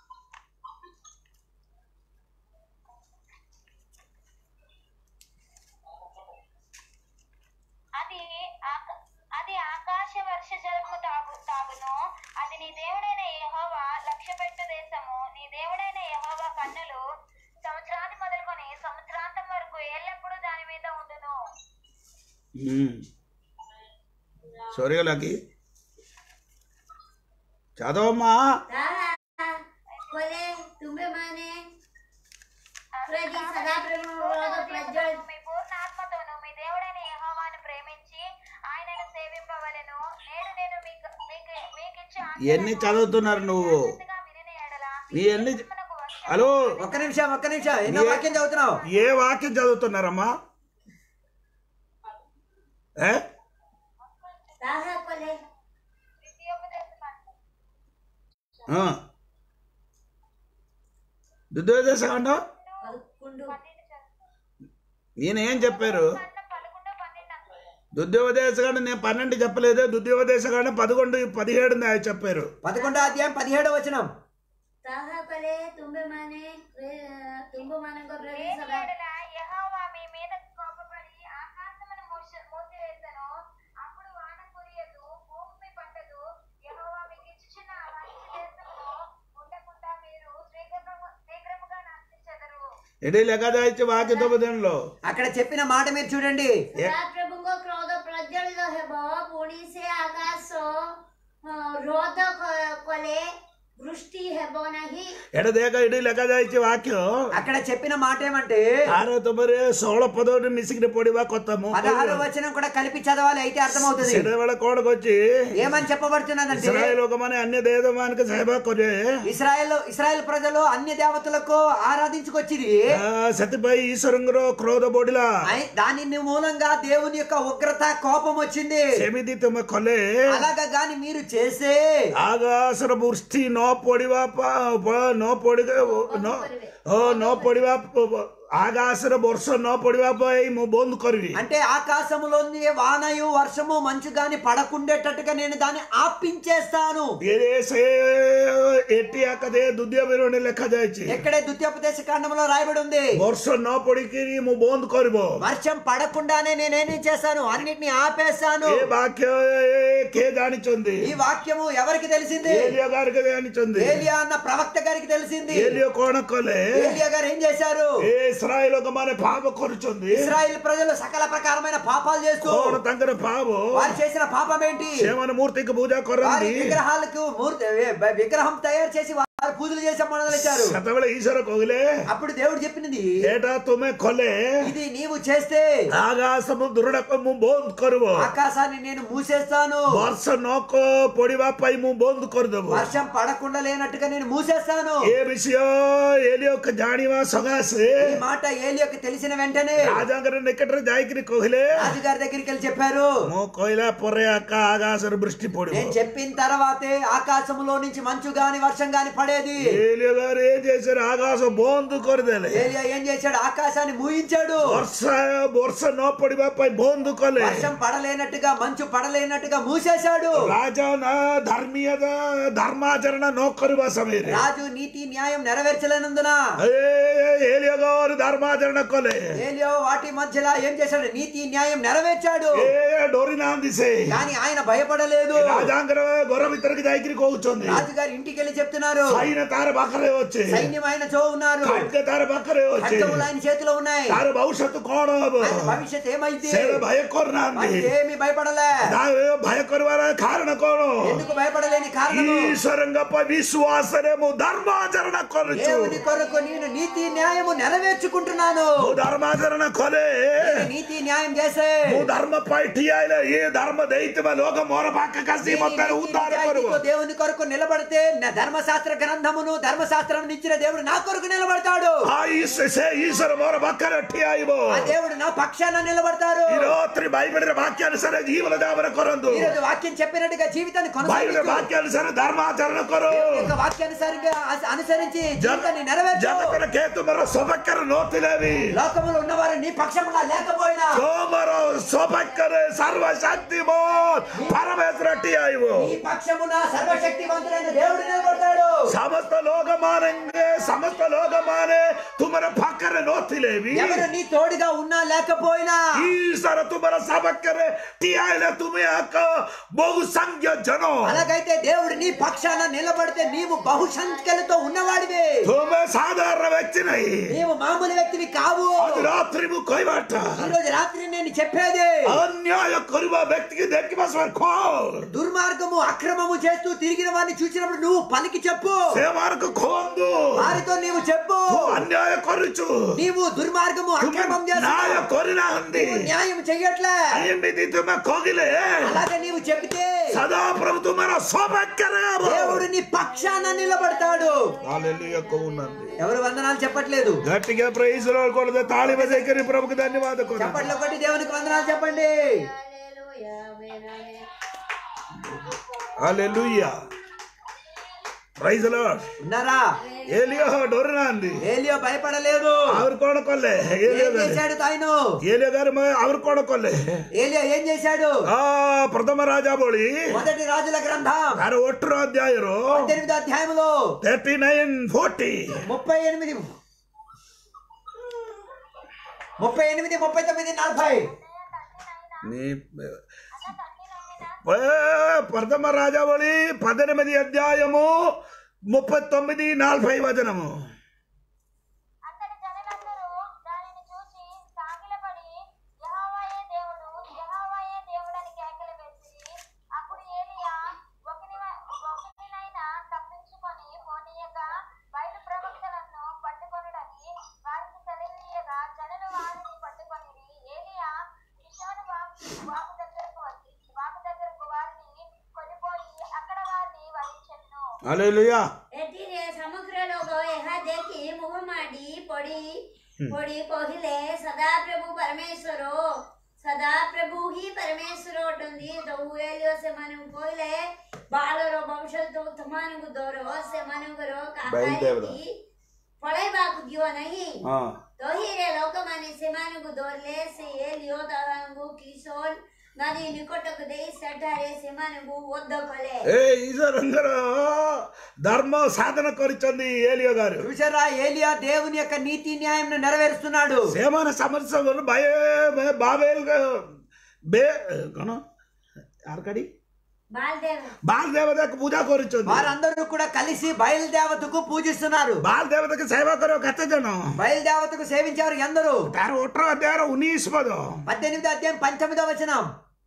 అది ఆక- అది ఆకాశ వర్ష జలము తాగు తాగును అది నీ దేవుడైన యెహోవా లక్ష్యపెట్టు దేశము నీ దేవుడైన యెహోవా కన్నులు సంవత్సరాది మొదలుకొని సంవత్సరాంతం వరకు ఎల్లప్పుడూ దాని మీద ఉండును సొరగలకి చదవమ్మా तारा बोले तुम्हें माने ప్రతి సదాప్రభువులో ప్రజ్వల మీ పూర్ణ ఆత్మతోను మీ దేవుడైన యెహోవాను ప్రేమించి ఆయనను సేవింపవలెను నేడు నేను మీకు మీకు మీకిచ్చే ఎన్ని చదువుతున్నారు నువ్వు ఆజ్ఞగా వినిన ఎడల నీ ఎన్ని మనకు వర్షం హలో ఒక్క నిమిషం ఒక్క నిమిషం ఎన్నో ఏ- వాక్యం చదువుతున్నావు ఏ వాక్యం చదువుతున్నారమ్మా ఏ? ताहा कोले ఆ. దుర్యోదశ అంట పదకొండు ఈయన ఏం చెప్పారు పదకొండు పన్నెండు దుర్యోపదేశగాడు నేను పన్నెండు చెప్పలేదు దుర్యోపదేశగాడు పదకొండు పదిహేడు నే- చెప్పారు పదకొండో అధ్యాయం పదిహేడో వచనం ताहा कोले तुम्हें माने तुम्हें माने को प्रति లేని సదా ఎడల యెహోవా మీ మీద కోపపడి ఆకాశమును మూసి- మూసివేసెను. అప్పుడు వాన కురియదు, భూమి పండదు. యెహోవా మీకు ఇచ్చిన ఆ మంచి దేశంలో ఉండకుండా మీరు శీఘ్రము- శీఘ్రముగా నశించెదరు. ఎడి లెక్కదాయిచ్చి వాక్య తొమ్మిదిలో అక్కడ చెప్పిన మాట మీరు చూడండి ସଦାପ୍ରଭୁଙ୍କ କ୍ରୋଧ ପ୍ରଜ୍ୱଳିତ ହେବ ପୁଣି ସେ ଆକାଶ ଅ, ରୋଧ କ- କଲେ ବୃଷ୍ଟି ହେବ ନାହିଁ ఎడదేక ఇడి లెక్కదాయిచ్చి వాక్యం అక్కడ చెప్పిన మాట ఏమంటే ఆరో తొమ్మిది సోళ పదోటి మిసిగిన పొడివా కొత్తము పదహారు వచనం కూడా కలిపి చదవాలి అయితే అర్థమవుతుంది సిడవల కోడకొచ్చి ఏమని చెప్పబడుతున్నదంటే ఇస్రాయేల్ లోకమని అన్య దేవమానికి సేవ కొరే ఇస్రాయల్ ఇస్రాయల్ ప్రజలు అన్య దేవతలకు ఆరాధించుకొచ్చిరి సతిపై ఈశ్వరంగురో క్రోధ బొడిలా అయి- దాని మూలంగా దేవుని యొక్క ఉగ్రత కోపం వచ్చింది సెమిది తుమ కొలే అలాగా గాని మీరు చేసే ఆగాసర వృష్టి నో పొడివా ప- ప- నో పొడిగా నో ఓ నో పొడివా ప- ଆକାଶରେ ବର୍ଷ ନ ପଡିବା ପାଇଁ ମୁଁ ବନ୍ଦ କରିବି అంటే ఆకాశములోని వానయు వర్షము మంచు గాని పడకుండేటట్టుగా నేను దాన్ని ఆపించేస్తాను ଏ ସେ ଏଠି ଆକାଦେ ଦ୍ୱିତୀୟ ବିବରଣୀ ଲେଖାଯାଇଛି ఎక్కడే ద్వితీయోపదేశ కాండంలో రాయబడి ఉంది ବର୍ଷ ନ ପଡିକିରି ମୁଁ ବନ୍ଦ କରିବ వర్షం పడకుండానే నేనేం చేశాను అన్నిటిని ఆపేస్తాను ଏ ବାକ୍ୟ ଏ କିଏ ଜାଣିଛନ୍ତି ఈ వాక్యము ఎవరికి తెలిసింది ଏଲିୟ ଗାరికి ଜାଣିଛନ୍ତି ఏలియా అన్న ప్రవక్త గారికి తెలిసింది ଏଲିୟ କଣ କଲେ ఏలియా గారు ఏం చేశారు ଏ ଇସ୍ରାଏଲ ଲୋକମାନେ ପାପ କରୁଛନ୍ତି ఇస్రాయిల్ ప్రజలు సకల ప్రకారమైన పాపాలు చేస్తూ କଣ ତାଙ୍କର ପାପ వారు చేసిన పాపం ఏంటి ସେମାନେ ମୂର୍ତ୍ତିକୁ ପୂଜା వారి କରନ୍ତି విగ్రహాలకు మూర్తి వి- విగ్రహం తయారు చేసి వారు పూజలు చేసే మొదలెట్టారు ସେତେବେଳେ ଈଶ୍ୱର କହିଲେ అప్పుడు దేవుడు చెప్పినది ଏଇଟା ତୁମେ କଲେ ఇది నీవు చేస్తే ଆକାଶ ଦୃଢକୁ ମୁଁ ବନ୍ଦ କରିବ ఆకాశాన్ని నేను మూసేస్తాను ବର୍ଷ ନ କ- ପଡିବା ପାଇଁ ମୁଁ ବନ୍ଦ କରିଦେବ వర్షం పడకుండా లేనట్టుగా నేను మూసేస్తాను ଏ ବିଷୟ ଏଲିୟକ ଜାଣିବା ସକାଶେ ఈ మాట ఏలియాకి తెలిసిన వెంటనే ରାଜାଙ୍କର ନିକଟରେ ଯାଇକିରି କହିଲେ రాజుగారి దగ్గరికి వెళ్ళి చెప్పారు ମୁଁ କହିଲା ପରେ ଆକା ଆକାଶରେ ବୃଷ୍ଟି ପଡିବ నేను చెప్పిన తర్వాతే ఆకాశములో నుంచి మంచు గాని వర్షం గాని పడేది ଏଲିୟ గారు ఏం చేశారు ఆకాశ ବନ୍ଦ କରିଦେଲେ ఏలియా ఏం చేశాడు ఆకాశాన్ని మూయించాడు ବର୍ଷା ବର୍ଷ ନ ପଡିବା ପାଇଁ ବନ୍ଦ କଲେ వర్షం పడలేనట్టుగా మంచు పడలేనట్టుగా మూసేశాడు ରାଜା ନା ଧାର୍ମୀୟത ଧର୍ମାଚରଣ ନ କରିବା ସମୟରେ రాజు నీతి న్యాయం నెరవేర్చలేనందున ଏଲିୟ గారు ଧର୍ମାଚରଣ କଲେ ఏలియో వాటి మధ్యలో ఏం చేశాడు నీతి న్యాయం నెరవేర్చాడు ଏ ଡରି ନାହାନ୍ତି ସେ కానీ ఆయన భయపడలేదు ରାଜାଙ୍କର ଘର ଭିତରକୁ ଯାଇକିରି କହୁଛନ୍ତି రాజుగారు ఇంటికి వెళ్ళి చెప్తున్నారు ସୈନ୍ୟ ତାର ପାଖରେ ଅଛି సైన్యం ఆయన చో ఉన్నారు ఖడ్గ ତାର ପାଖରେ ଅଛି ఖడ్గములు ఆయన చేతిలో ఉన్నాయి ତାର ଭବିଷ୍ୟତ କଣ ହବ ఆయన భవిష్యత్ ఏమైంది ସେ ଭୟ କରୁନାହାନ୍ତି వారికి ఏమీ భయపడలే ତା- ଭୟ କରିବାର କାରଣ କଣ ఎందుకు భయపడలేని కారణము ଈଶ୍ୱରଙ୍କ ପାଇଁ ବିଶ୍ୱାସରେ ମୁଁ ଧର୍ମାଚରଣ କରୁଛୁ దేవుని కొరకు నేను నీతి న్యాయము నెరవేర్చుకుంటున్నాను ମୁଁ ଧର୍ମାଚରଣ କଲେ నేను నీతి న్యాయం చేసే ମୁଁ ଧର୍ମ ପାଇଁ ଠିଆ ହେଲେ ଏ ଧର୍ମ ଦେଇଥିବା ଲୋକ ମୋର ପାଖକୁ ଆସି నేను ମତେ నీతి ଉଦ୍ଧାର କରିବ నిజాయితీతో దేవుని కొరకు నిలబడితే నా ధర్మశాస్త్ర గ్రంథమును ధర్మశాస్త్రం ఇచ్చిన దేవుడు నా కొరకు నిలబడతాడు ఆ ఈశ్వ- ସେ ଈଶ୍ୱର ମୋର ପାଖରେ ଠିଆ ହେବ ఆ దేవుడు నా పక్షాన నిలబడతారు ఈ రాత్రి బైబిల్ వాక్యానుసార జీవన జాపన କରନ୍ତୁ ఈ రోజు వాక్యం చెప్పినట్టుగా జీవితాన్ని బైబిల్ కొనసాగించు వాక్యానుసార ధర్మాచరణ కరు దేవుని యొక్క వాక్యానుసారంగా అస- అనుసరించి జీవితాన్ని నెరవేర్చు జగతର କେ ତୁମର ସପକ୍ଷରେ ନଥିଲେ ବି లోకములో ఉన్నవారు నీ పక్షముగా లేకపోయినా ତୁମର ସପକ୍ଷରେ ସର୍ବଶକ୍ତିମାନ ପରମେଶ୍ୱର ଠିଆ ହେବ నీ పక్షమున సర్వశక్తివంతుడైన దేవుడు నిలబడతాడు ସମସ୍ତ ଲୋକମାନେ ସମସ୍ତ ଲୋକମାନେ ତୁମର ପାଖରେ ନଥିଲେ ବି ఎవరు నీ తోడుగా ఉన్నా లేకపోయినా ଈଶ୍ୱର ତୁମର ସପକ୍ଷରେ ଠିଆ ହେଲେ ତୁମେ ଏକ ବହୁ ସଂଖ୍ୟ ଜନ అలాగైతే దేవుడు నీ పక్షాన నిలబడితే నీవు బహుసంఖ్యలతో ఉన్నవాడివి ତୁମେ ସାଧାରଣ ବ୍ୟକ୍ତି ନାହିଁ నీవు మామూలు వ్యక్తివి కావు ଆଜି ରାତ୍ରି ମୁଁ କହିବାଟା ఈ రోజు రాత్రి నేను చెప్పేది ଅନ୍ୟାୟ କରିବା ବ୍ୟକ୍ତିକି ଦେଖିବା ସମୟ ଖୋଲ దుర్మార్గము అక్రమము చేస్తూ తిరిగిన వారిని చూసినప్పుడు నువ్వు పలికి చెప్పు ସେମାନଙ୍କୁ ଖୋନ୍ତୁ వారితో నీవు చెప్పు ତୁ ଅନ୍ୟାୟ କରୁଛୁ నీవు దుర్మార్గము ତୁମେ అక్రమం ନ୍ୟାୟ చేస్తున్నావు କରିନାହାନ୍ତି నీవు న్యాయం చెయ్యట్లే ଏମିତି ତୁମେ କହିଲେ అలాగే నీవు చెబితే ସଦାପ୍ରଭୁ ତୁମର ସପକ୍ଷରେ ହେବ దేవుడు నీ పక్షాన నిలబడతాడు ହାଲେଲୁୟା କହୁନାହାନ୍ତି ఎవరు వందనాలు చెప్పట్లేదు గట్టిగా ప్రైజ్ కొడితే తాళి బజైకరి ప్రభుకి ధన్యవాద కొడు చప్పట్లు కొట్టి దేవునికి వందనాలు చెప్పండి Hallelujah, amen, amen. Hallelujah praise lord ఉన్నారా ఏలియో డోరినాంది ఏలియో భయపడలేదు ಅವ್ರು ಕೋಣ ಕೊಲ್ಲೆ ಏಲಿಯೋ ఏం చేశాడు తాయను ಏಲಿಯೋ గారు ಅವ್ರು ಕೋಣ ಕೊಲ್ಲೆ ఏలియా ఏం చేశాడు ಆ ಪ್ರಥಮ ರಾಜ ಬೋಳಿ మొదటి రాజుల గ్రంథం ಯಾರು ಒಟ್ಟರು ಅಧ್ಯಾಯರು పద్దెనిమిదో అధ్యాయంలో ತರ್ಟಿ ನೈನ್ ಫೋರ್ಟಿ ముప్పై ఎనిమిది ముప్పై ఎనిమిది ముప్పై తొమ్మిది నలభై ప్రథమ రాజావళి పద్దెనిమిది అధ్యాయము ముప్పై తొమ్మిది నలభై వచనము అతడి జనులందరూ దానిని చూసి సాగిలపడి యెహోవాయే దేవుడు యెహోవాయే దేవుడని కేకలు వేసి అప్పుడు ఏలియా ఒకని ఒకనినైనా తప్పించుకొని పోనీయక బయలు ప్రవక్తలను పట్టుకొనుడని వారికి తెలియగా జనులు వారిని పట్టుకొని ఏలియా కిషోను వాకు దగ్గరకు వచ్చి వాకు దగ్గరకు వారిని కొనిపోయి అక్కడ వారిని వధించెను అలేలుయా ଏଥିରେ ସମଗ୍ର ଲୋକ ଏହା ଦେଖି ମୁହଁ ମାଡ଼ି ପଡ଼ି ପଡ଼ି କହିଲେ ସଦାପ୍ରଭୁ ପରମେଶ୍ୱର ସଦାପ୍ରଭୁ ହିଁ ପରମେଶ୍ୱର ଅଟନ୍ତି ସବୁ ଏଲିଓ ସେମାନଙ୍କୁ କହିଲେ ବାଳର ବଂଶ ତୁମମାନଙ୍କୁ ଦର ସେମାନଙ୍କର ବାଇଲ ଦେବତା। କାହାରିକି ପଳେଇବାକୁ ଦିଅ ନାହିଁ ହଁ ତହିଁରେ ଲୋକମାନେ ସେମାନଙ୍କୁ ଧରିଲେ ସେ ଏଲିଓ ତାହାଙ୍କୁ କିଶୋର ନଦୀ ନିକଟକୁ ଦେଇ ସେଠାରେ ସେମାନଙ୍କୁ ବଦ୍ଧ କଲେ ఏ ఈశ్వరంగర ధర్మ సాధన କରିଛନ୍ତି ఏలియో గారు చూసారా ఏలియా దేవుని యొక్క నీతి న్యాయం నెరవేరుస్తున్నాడు సేమన సమస్య భయ బాబేల్ బే కଣ ఆర్కడి ବାଲଦେବ బాల దేవతకు పూజ କରୁଛନ୍ତି వారందరూ కూడా కలిసి బయలుదేవతకు పూజిస్తున్నారు బాల దేవతకు సేవ కరో କେତେ ଜଣ బయలుదేవతకు సేవించారు ఎందరూ ତାର ଅଠର ଅଧ୍ୟାୟର ଉଣେଇଶ ପଦ పద్దెనిమిది అధ్యాయం పంతొమ్మిదవ వచనం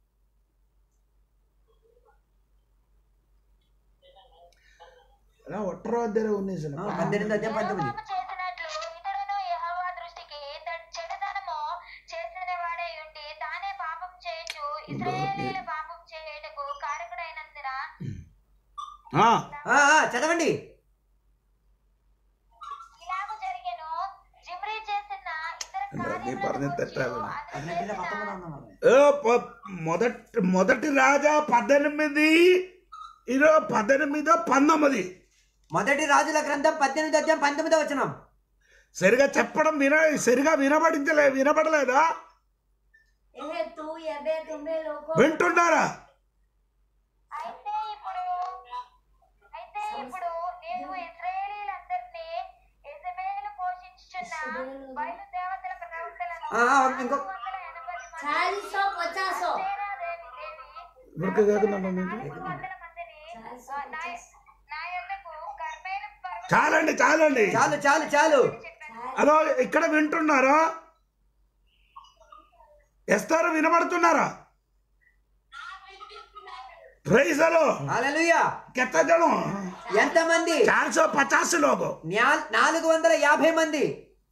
ଏଟା ଅଠର ଅଧ୍ୟାୟରେ ଉଣେଇଶ ఆ, పద్దెనిమిది అధ్యాయం పంతొమ్మిది యెహోవాకు చేసినట్లు ఇతడును యెహోవా దృష్టికి త- చెడుతనము చేసిన వాడే ఉండి తానే పాపం చేయొచ్చు ఇశ్రాయేలీయుల పాపం చేయుటకు కారకుడైనందున ఆ, ఆ, ఆ, చదవండి ఇలాగు జరిగెను జిమ్రీ చేసిన ఇతర నీ కార్యములను పని గూర్చి తెట్టాలి. అతడు పన్నెండు చేసిన పంతొమ్మిది అన్నాను. ఏ ప- మొదటి మొదటి రాజా పద్దెనిమిది ఇరవై పద్దెనిమిదో పంతొమ్మిది మొదటి రాజుల గ్రంథం పద్దెనిమిది అధ్యాయం పంతొమ్మిదవ వచనం సరిగా చెప్పడం విన సరిగా వినబడించలే వినబడలేదా ଏହେ ତୁ ଏବେ ତୁମେ ଲୋକ వింటున్నారా అయితే ఇప్పుడు అయితే ఇప్పుడు నీవు ఇశ్రాయేలీలందరినీ యెజబెలు పోషించుచున్న బయలుదేవతల ప్రవక్తలను ఆ, ఆ, ఇంకో నాలుగు వందల ఎనభై మంది ଚାରିଶହ ପଚାଶ సేనాదేవి దేవి ఇప్పటికే కాకుండా మమ్మీ. నాలుగు వందల మందిని ఆ, నా నా యొద్దకు కర్మేలు పర్వతం చాలండి చాలండి చాలు చాలు చాలు అదో ఇక్కడ వింటున్నారా ఎస్తారు వినబడుతున్నారా ప్రైజ్ హలో హల్లెలూయా కెత్త జనం ఎంతమంది చార్ సో పచాస్ లోగో న్యా- నాలుగు వందల యాభై మంది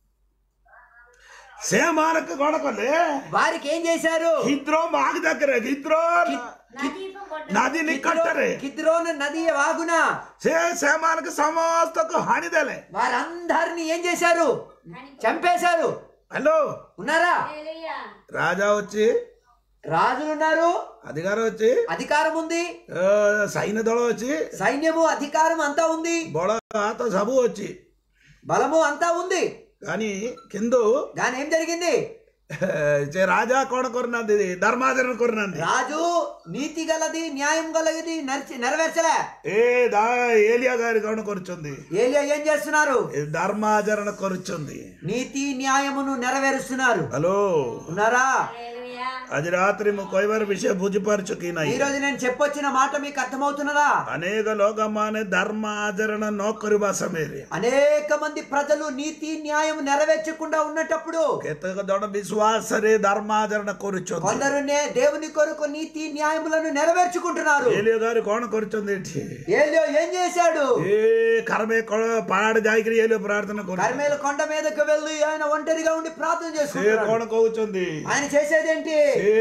సేమానకు కొడకలే వారికి ఏం చేశారు హిద్రో మాకు దగ్గర హిద్రో ନଦୀକୁ కొట్ట నది నిక్కట్టరే కిద్రోను నది వాగున సే సేమానకు సమస్తకు హానిదేలే వారందరిని ఏం చేశారు చంపేశారు హలో ఉన్నారా హల్లెలూయా రాజా వచ్చి రాజులు ఉన్నారు అధికారం వచ్చి అధికారం ఉంది ఆ, సైన్య దళం వచ్చి సైన్యము అధికారం అంతా ఉంది బొడ ఆత సభు వచ్చి బలము అంతా ఉంది కానీ కింద కానీ ఏం జరిగింది చే రాజా కోణ కొరినంది ధర్మాచరణ కొరినంది రాజు నీతి గలది న్యాయం గలది నడిచి నెరవేర్చలే ఏ దా ఏలియా గారి కోణ కొరుచుంది ఏలియా ఏం చేస్తున్నారు ఏ ధర్మాచరణ కొరుచుంది నీతి న్యాయమును నెరవేరుస్తున్నారు హలో ఉన్నారా హల్లెలూయా అది రాత్రి కొయ్యవారి విషయ భుజిపరచుకినాయి ఈ రోజు నేను చెప్పొచ్చిన మాట మీకు అర్థమవుతున్నదా అనేక లోకమానే ధర్మ ఆచరణ నోకరి భాష మేరే అనేక మంది ప్రజలు నీతి న్యాయం నెరవేర్చకుండా ఉన్నటప్పుడు କେତେକ ଜଣ ବିଶ୍ୱାସରେ ଧର୍ମାଚରଣ କରୁଛନ୍ତି కొందరు నే- దేవుని కొరకు నీతి న్యాయములను నెరవేర్చుకుంటున్నారు ଏଲିଓ ଗାరు କଣ କରୁଛନ୍ତି ଏଠି ఏలియో ఏం చేశాడు ଏ కరమే ପାହାଡ଼ ଯାଇକିରି ଏଲିଓ ପ୍ରାର୍ଥନା କରୁଛନ୍ତି కర్మేల కొండ మీదకు వెళ్ళి ఆయన ఒంటరిగా ఉండి ప్రార్థన ସେ చేసుకుంటున్నాడు କଣ କହୁଛନ୍ତି ఆయన చేసేదేంటి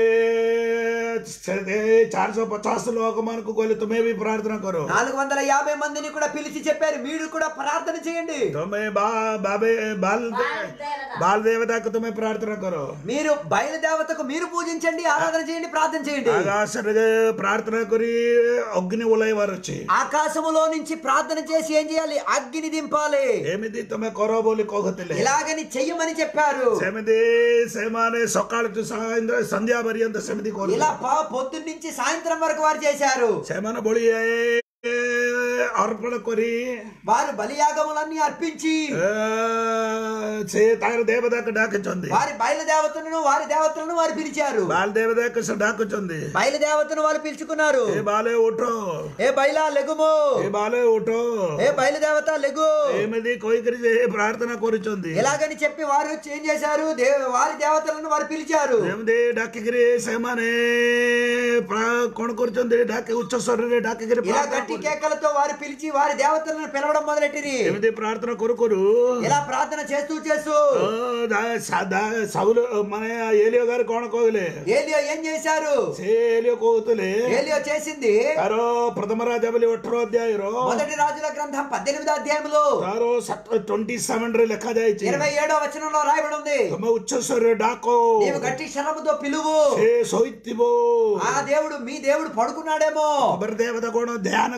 ସେ ଚାରିଶହ ପଚାଶ ଲୋକମାନଙ୍କୁ କହିଲେ ତୁମେ ବି ପ୍ରାର୍ଥନା କର నాలుగు వందల యాభై మందిని కూడా పిలిచి చెప్పారు మీరు కూడా ప్రార్థన చేయండి ତୁମେ ବା ବାବେ ବାଲ దేవత ବାଲ ଦେବତାକୁ ତୁମେ ପ୍ରାର୍ଥନା କର మీరు బయలుదేవతకు మీరు పూజించండి ఆరాధన చేయండి ప్రార్థన చేయండి ଆକାଶରେ ପ୍ରାର୍ଥନା କରି ଅଗ୍ନି ଓହ୍ଲାଇବାର ଅଛି ఆకాశములో నుంచి ప్రార్థన చేసి ఏం చేయాలి అగ్ని దింపాలి ଏମିତି ତୁମେ କର ବୋଲି କହୁଥିଲେ ఇలాగని చెయ్యమని చెప్పారు ସେମିତି ସେମାନେ ସକାଳଠୁ ସାୟନ୍ଦ୍ର- ସନ୍ଧ୍ୟା ପର୍ଯ୍ୟନ୍ତ ସେମିତି ఇలా କରୁଥିଲେ ప- పొద్దున్న నుంచి సాయంత్రం వరకు వారు చేశారు ସେମାନେ ବଳି ଏ, ଅର୍ପଣ କରି వారు బలియాగములన్నీ అర్పించి ଏ, ସେ ତାଙ୍କର ଦେବତାକୁ ଡାକୁଛନ୍ତି వారి బయలుదేవతలను వారి దేవతలను వారు పిలిచారు ବାଲ ଦେବତାକୁ ସେ ଡାକୁଛନ୍ତି బయలుదేవతను వారు పిలుచుకున్నారు ଏ ବାଲେ ଉଠ ఏ బయలా లెగుము ଏ ବାଲେ ଉଠ ఏ బయలుదేవత లెగు ଏମିତି କହିକରି ସେ ପ୍ରାର୍ଥନା କରୁଛନ୍ତି ఇలాగని చెప్పి వారు ఏం చేశారు దేవ వారి దేవతలను వారు పిలిచారు ଏମିତି ଡାକିକିରି ସେମାନେ ପ୍ରା- କଣ କରୁଛନ୍ତି ଡାକି ଉଚ୍ଚ ସ୍ୱରରେ ଡାକିକିରି ఇలా ପ୍ରାର୍ଥନା గట్టి కేకలతో వారు పిలిచి వారి దేవతలను పిలవడం మొదలెట్టిరి ଏମିତି ପ୍ରାର୍ଥନା କରୁ କରୁ ఇలా ప్రార్థన చేస్తూ చేస్తూ ଓ, ଦା- ସାଦା- ସାଉଲ ମାନେ ଏଲିଓ ଗାరు କଣ କହିଲେ ఏలియో ఏం చేశారు ସେ ଏଲିଓ କହୁଥିଲେ ఏలియో చేసింది ତାର ପ୍ରଥମ ରାଜା ବୋଲି ଅଠର ଅଧ୍ୟାୟର మొదటి రాజుల గ్రంథం పద్దెనిమిదో అధ్యాయంలో ତାର ଟ୍ୱେଣ୍ଟି ସେଭେନ ରେ ଲେଖାଯାଇଛି ఇరవై ఏడో వచనంలో రాయబడి ఉంది ତମେ ଉଚ୍ଚ ସ୍ୱରରେ ଡାକ నీవు గట్టి శరముతో పిలువు ସେ ଶୋଇଥିବ ఆ దేవుడు మీ దేవుడు పడుకున్నాడేమో ଖବର ଦେବତା କଣ ଧ୍ୟାନ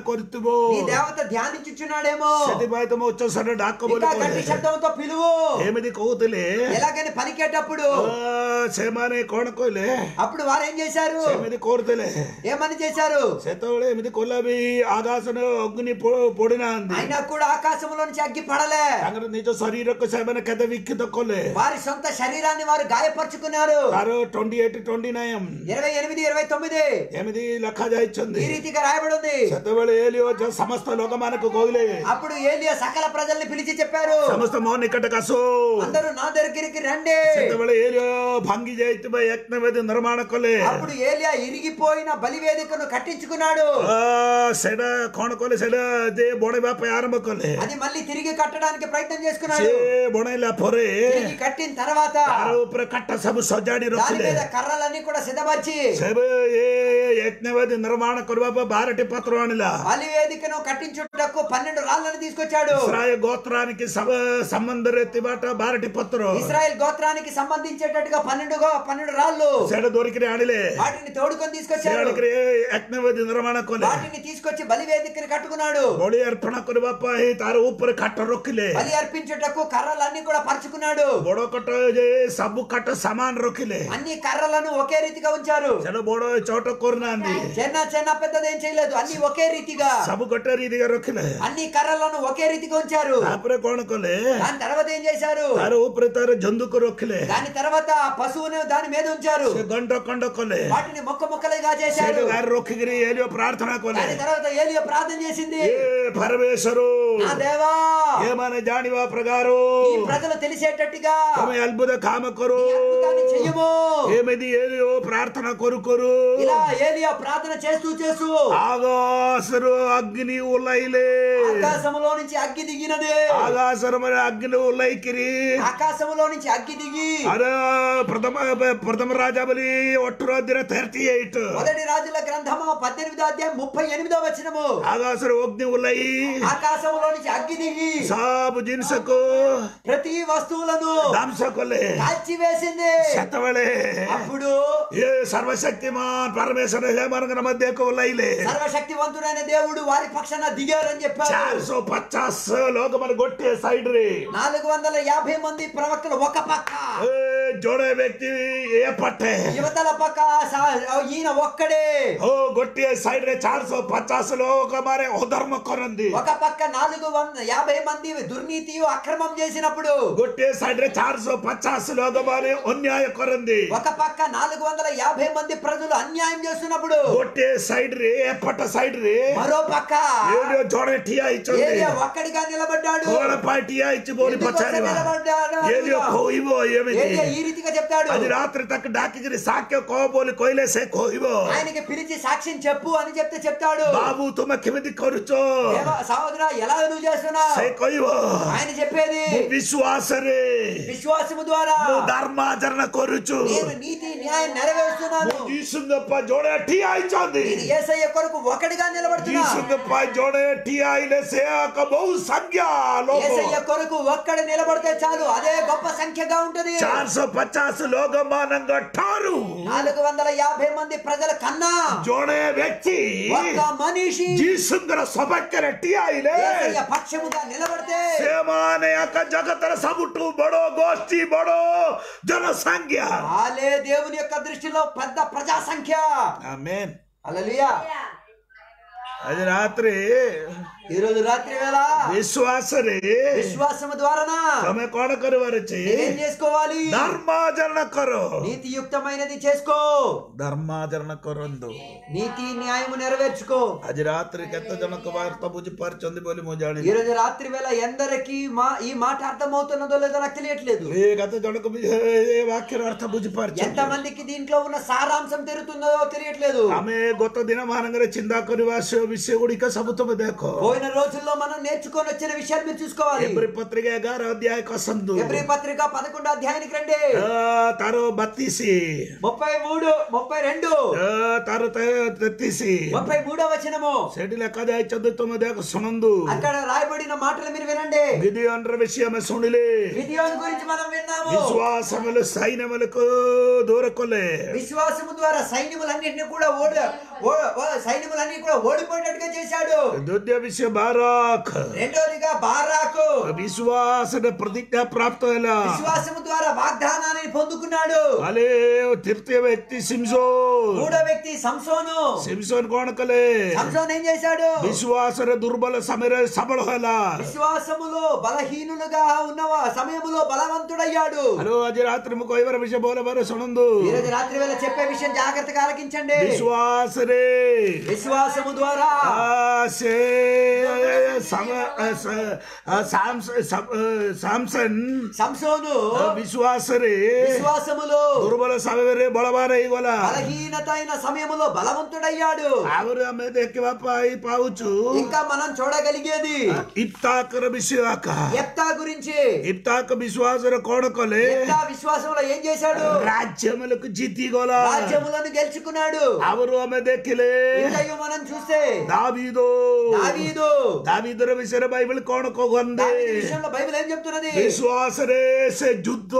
କରୁଥିବ నీ దేవత ధ్యానించుచున్నాడేమో ସେଥିପାଇଁ ତମ ଉଚ୍ଚ ସ୍ୱରରେ ଡାକ ବୋଲି ఇంకా గట్టి କହିଲେ శబ్దంతో పిలువు ଏମିତି କହୁଥିଲେ ఎలాగని పలికేటప్పుడు ଅ, ସେମାନେ କଣ କହିଲେ అప్పుడు వారు ఏం చేశారు ସେମିତି କରୁଥିଲେ ఏమని చేశారు ସେତେବେଳେ ଏମିତି କଲା ବି ଆକାଶରେ ଅଗ୍ନି ପୋ- ପୋଡିନାହାନ୍ତି అయినా కూడా ఆకాశంలో నుంచి అగ్గి పడలే ତାଙ୍କର ନିଜ ଶରୀରକୁ ସେମାନେ କେତେ ବିକ୍ଷିତ କଲେ వారి సొంత శరీరాన్ని వారు గాయపరుచుకున్నారు ତାର ଟ୍ୱେଣ୍ଟି ଏଇଟ୍ ଟ୍ୱେଣ୍ଟି ନାଇନ୍ ఇరవై ఎనిమిది ఇరవై తొమ్మిది ଏମିତି ଲେଖାଯାଇଛନ୍ତି ఈ రీతిగా రాయబడి ఉంది ସେତେବେଳେ ଏଲିଓ ଯ ସମସ୍ତ ଲୋକମାନଙ୍କୁ କହିଲେ అప్పుడు ఏలియా సకల ప్రజల్ని పిలిచి చెప్పారు ସମସ୍ତ ମୋ ନିକଟକୁ ଆସ అందరూ నా దగ్గరికి రండి ସେତେବେଳେ ଏଲିଓ ଭାଙ୍ଗି ଯାଇଥିବା యజ్ఞవేది ନିର୍ମାଣ କଲେ అప్పుడు ఏలియా ఇరిగిపోయిన బలివేదికను కట్టించుకున్నాడు ଅ, ସେଇଟା କଣ କଲେ ସେଇଟା ଯେ ବଣେଇବା ପାଇଁ ଆରମ୍ଭ କଲେ అది మళ్ళీ తిరిగి కట్టడానికి ప్రయత్నం చేసుకున్నాడు ସେ ବଣେଇଲା ପରେ తిరిగి కట్టిన తర్వాత ତାର ଉପରେ କାଠ ସବୁ ସଜାଡି దాని ରଖିଲେ మీద కర్రలన్నీ కూడా సిద్ధపరిచి ସେବେ ଏ యజ్ఞవేది ନିର୍ମାଣ କରିବା ପାଇଁ ବାରଟି పత్ర ଆଣିଲା బలివేదికను కట్టించుటకు పన్నెండు రాళ్ళను తీసుకొచ్చాడు ఇస్రాయేల్ గోత్రానికి సమ- సంబంధରେ ଥିବାଟା ବାରଟି పత్ర ఇస్రాయెల్ గోత్రానికి సంబంధించేటట్టుగా పన్నెండు గో- పన్నెండు రాళ్ళు ସେଇଟା ଧରିକିରି ଆଣିଲେ వాటిని తోడుకొని ସେ తీసుకొచ్చాడు ଆଣିକିରି యజ్ఞవేది ନିର୍ମାଣ କଲେ వాటిని తీసుకొచ్చి బలివేదికని కట్టుకున్నాడు ବଳି ଅର୍ପଣ କରିବା ପାଇଁ ତାର ଉପରେ କାଠ ରଖିଲେ బలి అర్పించుటకు కర్రలన్నీ కూడా పరుచుకున్నాడు ବଡ କାଠ ଯେ ସବୁ କାଠ ସମାନ ରଖିଲେ అన్ని కర్రలను ఒకే రీతిగా ఉంచారు ସେଟା ବଡ ଚୋଟ କରୁନାହାନ୍ତି చిన్న చిన్న పెద్దది ఏం చేయలేదు అన్ని ఒకే రీతిగా ସବୁ ଗୋଟେ ରୀତିగా ରଖିଲେ అన్ని కర్రలను ఒకే రీతిగా ఉంచారు ତାପରେ କଣ କଲେ దాని తర్వాత ఏం చేశారు ତାର ଉପରେ ତାର ଜନ୍ଦୁକୁ ରଖିଲେ దాని తర్వాత ఆ పశువును దాని మీద ఉంచారు ସେ ଗଣ୍ଡ ଖଣ୍ଡ କଲେ వాటిని మొక్క మొక్కలుగా చేశారు ସେଇଠି ଗାରେ రଖିକିରି ଏଲିଓ ପ୍ରାର୍ଥନା କଲେ దాని తర్వాత ఏలియా ప్రార్థన చేసింది ఏ పరమేశ్వరు నా దేవా ఏమని జానివా ప్రకారం ఈ ప్రజలు తెలిసేటట్టుగా తమ అద్భుత కామ కొరు ఈ అద్భుతాన్ని చెయ్యము ఏమిది ఏలియో ప్రార్థన కొరు కొరు ఇలా ఏలియా ప్రార్థన చేస్తూ చేస్తూ ఆకాశరు అగ్ని ఉల్లైలే ఆకాశములో నుంచి అగ్గి దిగినది ఆకాశరం అగ్ని ఉల్లైకిరి ఆకాశములో నుంచి అగ్గి దిగి అరే ప్రథమ ప్రథమ రాజాబలి ఒట్టురో దిన థర్టీ ఎయిట్ మొదటి రాజుల గ్రంథము పద్దెనిమిదో అధ్యాయం ముప్పై ఎనిమిదో వచనము ఆకాశరు అగ్ని ఉల్లై ఆకాశములో నుంచి అగ్గి దిగి సబ్ జిన్సకు ప్రతి వస్తువులను ధ్వంస కొలే కాల్చివేసింది ସେତେବେଳେ అప్పుడు ఏ సర్వశక్తిమాన్ పరమేశ్వర హేమనగర మధ్యకు ఉల్లైలే సర్వశక్తివంతుడైన దేవుడు వారి పక్షాన దిగారని చెప్పారు చార్సో పచాస్ లోకమని గొట్టే సైడ్ రే నాలుగు వందల యాభై మంది ప్రవక్తలు ఒక పక్క ఏ జోడే వ్యక్తి ఏ పట్టే యువతల పక్క సా- ఈయన ఒక్కడే ఓ గొట్టే సైడ్ రే చార్సో పచాస్ లోక మారే అధర్మ కొరంది ఒక పక్క నాలుగు వంద యాభై మంది దుర్నీతి అక్రమం చేసినప్పుడు గొట్టే సైడ్ రే చార్సో పచాస్ లోక మారే అన్యాయ కొరంది ఒక పక్క నాలుగు వందల యాభై మంది ప్రజలు అన్యాయం చేస్తున్నప్పుడు గొట్టే సైడ్ రే ఏ పట్ట సైడ్ రే మరో పక్క ఏడియో జోడే ఠియా ఇచ్చింది ఏలియా ఒక్కడిగా నిలబడ్డాడు కోడ పాటియా ఇచ్చి బోలి ఎందుకోసం పచారివా నిలబడ్డాడు? ఏలియో కోయివో ఏమిది ఏలియా ఈ రీతిగా చెప్తాడు అది రాత్రి తక్క డాకిగిరి సాక్య కోబోలి కొయిలే సే కోయివో ఆయనకి పిలిచి సాక్ష్యం చెప్పు అని చెప్తే చెప్తాడు బాబు తుమ కిమిది కరుచో దేవా, సహోదరా ఎలా నువ్వు చేస్తున్నావు సే కోయివో ఆయన చెప్పేది విశ్వాసరే విశ్వాసము ద్వారా ମୁଁ ଧର୍ମାଚରଣ କରୁଛୁ నేను నీతి న్యాయం నెరవేరుస్తున్నాను ମୁଁ ଯୀଶୁଙ୍କ ପାଇଁ ଜଣେ ଠିଆ ହେଇଛନ୍ତି నేను ఏసయ్య కొరకు ఒకటిగా నిలబడుతున్నా ଯୀଶୁଙ୍କ ପାଇଁ ଜଣେ ଠିଆ ହେଇଲେ ସେ ଏକ ବହୁ ସଂଖ୍ୟା ଲୋକ ఏసయ్య కొరకు ఒక్కడ నిలబడితే చాలు అదే గొప్ప సంఖ్యగా ఉంటది ଚାରିଶହ ପଚାଶ ଲୋକମାନଙ୍କ ଠାରୁ నాలుగు వందల యాభై మంది ప్రజల కన్నా ଜଣେ ବ୍ୟକ୍ତି ఒక్క మనిషి ଯୀଶୁଙ୍କର ସପକ୍ଷରେ ଠିଆ ହେଇଲେ ఏసయ్య పక్షముగా నిలబడితే ସେମାନେ ଏକ ଜଗତର ସବୁଠୁ ବଡ ଗୋଷ୍ଠୀ ବଡ ଜନସଂଖ୍ୟା వాళ్ళే దేవుని యొక్క దృష్టిలో పెద్ద ప్రజా సంఖ్య ଆମେନ୍ హల్లెలూయా ଆଜି ରାତିରେ ఈ రోజు రాత్రి వేళ ବିଶ୍ୱାସରେ విశ్వాసము ద్వారానా ତମେ କଣ କରିବାର ଅଛି ఏం చేసుకోవాలి ଧର୍ମାଚରଣ କର నీతియుక్తమైనది చేసుకో ଧର୍ମାଚରଣ କରନ୍ତୁ నీతి న్యాయము నెరవేర్చుకో ଆଜି ରାତିରେ କେତେ ଜଣଙ୍କ ବାର୍ତ୍ତା ବୁଝିପାରୁଛନ୍ତି ବୋଲି ମୁଁ ఈ ଜାଣିନି రోజు రాత్రి వేళ ఎందరికి మా ఈ మాట అర్థమవుతున్నదో లేదో నాకు తెలియట్లేదు ఏ କେତେ ଜଣଙ୍କ ବି ଏ- ଏ ବାକ୍ୟର ଅର୍ଥ ବୁଝିପାରୁଛନ୍ତି ఎంత మందికి దీంట్లో ఉన్న సారాంశం తిరుగుతుందో తెలియట్లేదు ଆମେ ଗତ ଦିନ ମାନଙ୍କରେ ଚିନ୍ତା କରିବା ସେ ବିଷୟ ଗୁଡିକ ସବୁ ତମେ ଦେଖ పోయిన రోజుల్లో మనం నేర్చుకొని వచ్చిన విషయాలు మీరు చూసుకోవాలి ఎబ్రి పత్రిక ఎగార అధ్యాయ కసందు ఎబ్రి పత్రిక పదకొండు అధ్యాయానికి రండి తారో బత్తీసి ముప్పై మూడు ముప్పై రెండు తారో తెత్తీసి ముప్పై మూడో వచనము ସେଠି ଲେଖାଯାଇ ଚତୁର୍ଥମ ଦେହକୁ ଶୁଣନ୍ତୁ అక్కడ రాయబడిన మాటలు మీరు వినండి గిదియోନର ବିଷୟ ଆମେ ଶୁଣିଲେ విధియోని గురించి మనం విన్నాము ବିଶ୍ୱାସ ମେଲେ ସୈନ୍ୟମାନଙ୍କୁ ଦୂର କଲେ విశ్వాసము ద్వారా సైన్యములన్నింటినీ కూడా ఓడి ఓ- ఓ- సైన్యములన్నీ కూడా ఓడిపోయినట్టుగా చేశాడు ଦ୍ୱିତୀୟ ବିଷୟ ବାରକ రెండోదిగా బారాకు ବିଶ୍ୱାସରେ ପ୍ରତିଜ୍ଞା ପ୍ରାପ୍ତ ହେଲା విశ్వాసము ద్వారా వాగ్దానాన్ని పొందుకున్నాడు ଆଲେ ତୃତୀୟ ବ୍ୟକ୍ତି ସିମସୋନ మూడో వ్యక్తి సంసోను ସିମସୋନ କଣ କଲେ సంసోన్ ఏం చేశాడు ବିଶ୍ୱାସରେ ଦୁର୍ବଳ ସମୟରେ ସବଳ ହେଲା విశ్వాసములో బలహీనులుగా ఉన్న సమయములో బలవంతుడయ్యాడు ହ୍ୟାଲୋ ଆଜି ରାତିରେ ମୁଁ କହିବାର ବିଷୟ ଭଲ ଭାବରେ ଶୁଣନ୍ତୁ ఈ రోజు రాత్రి వేళ చెప్పే విషయం జాగ్రత్తగా ఆలకించండి ବିଶ୍ୱାସରେ విశ్వాసము ద్వారా ఆ, ସେ సమ- స- ఆ, సామ్స- స- ସାମସନ୍ సంసోను ఆ, విశ్ୱାସରେ విశ్వాసములో ଦୁର୍ବଳ ସମୟରେ ବଳବାନ ହେଇଗଲା బలహీనత అయిన సమయములో బలవంతుడయ్యాడు ଆହୁରି ଆମେ ଦେଖିବା ପାଇଁ ପାଉଛୁ ఇంకా మనం చూడగలిగేది ଇପ୍ତାକର ବିଷୟ ଆକା ఎప్తా గురించి ଇପ୍ତାକ ବିଶ୍ୱାସରେ କଣ କଲେ ఎప్తా విశ్వాసంలో ఏం చేశాడు ରାଜ୍ୟମାନଙ୍କୁ ଜିତିଗଲା రాజ్యములను గెలుచుకున్నాడు ଆହୁରି ଆମେ ଦେଖିଲେ ఇంకయు మనం చూస్తే దావీదు దావీదు దావీదుର ବିଷୟରେ ବାଇబଲ କଣ କହନ୍ତି దావీదు విషయంలో బైబిల్ ఏం చెప్తున్నది ବିଶ୍ୱାସରେ ସେ ଯୁଦ୍ଧ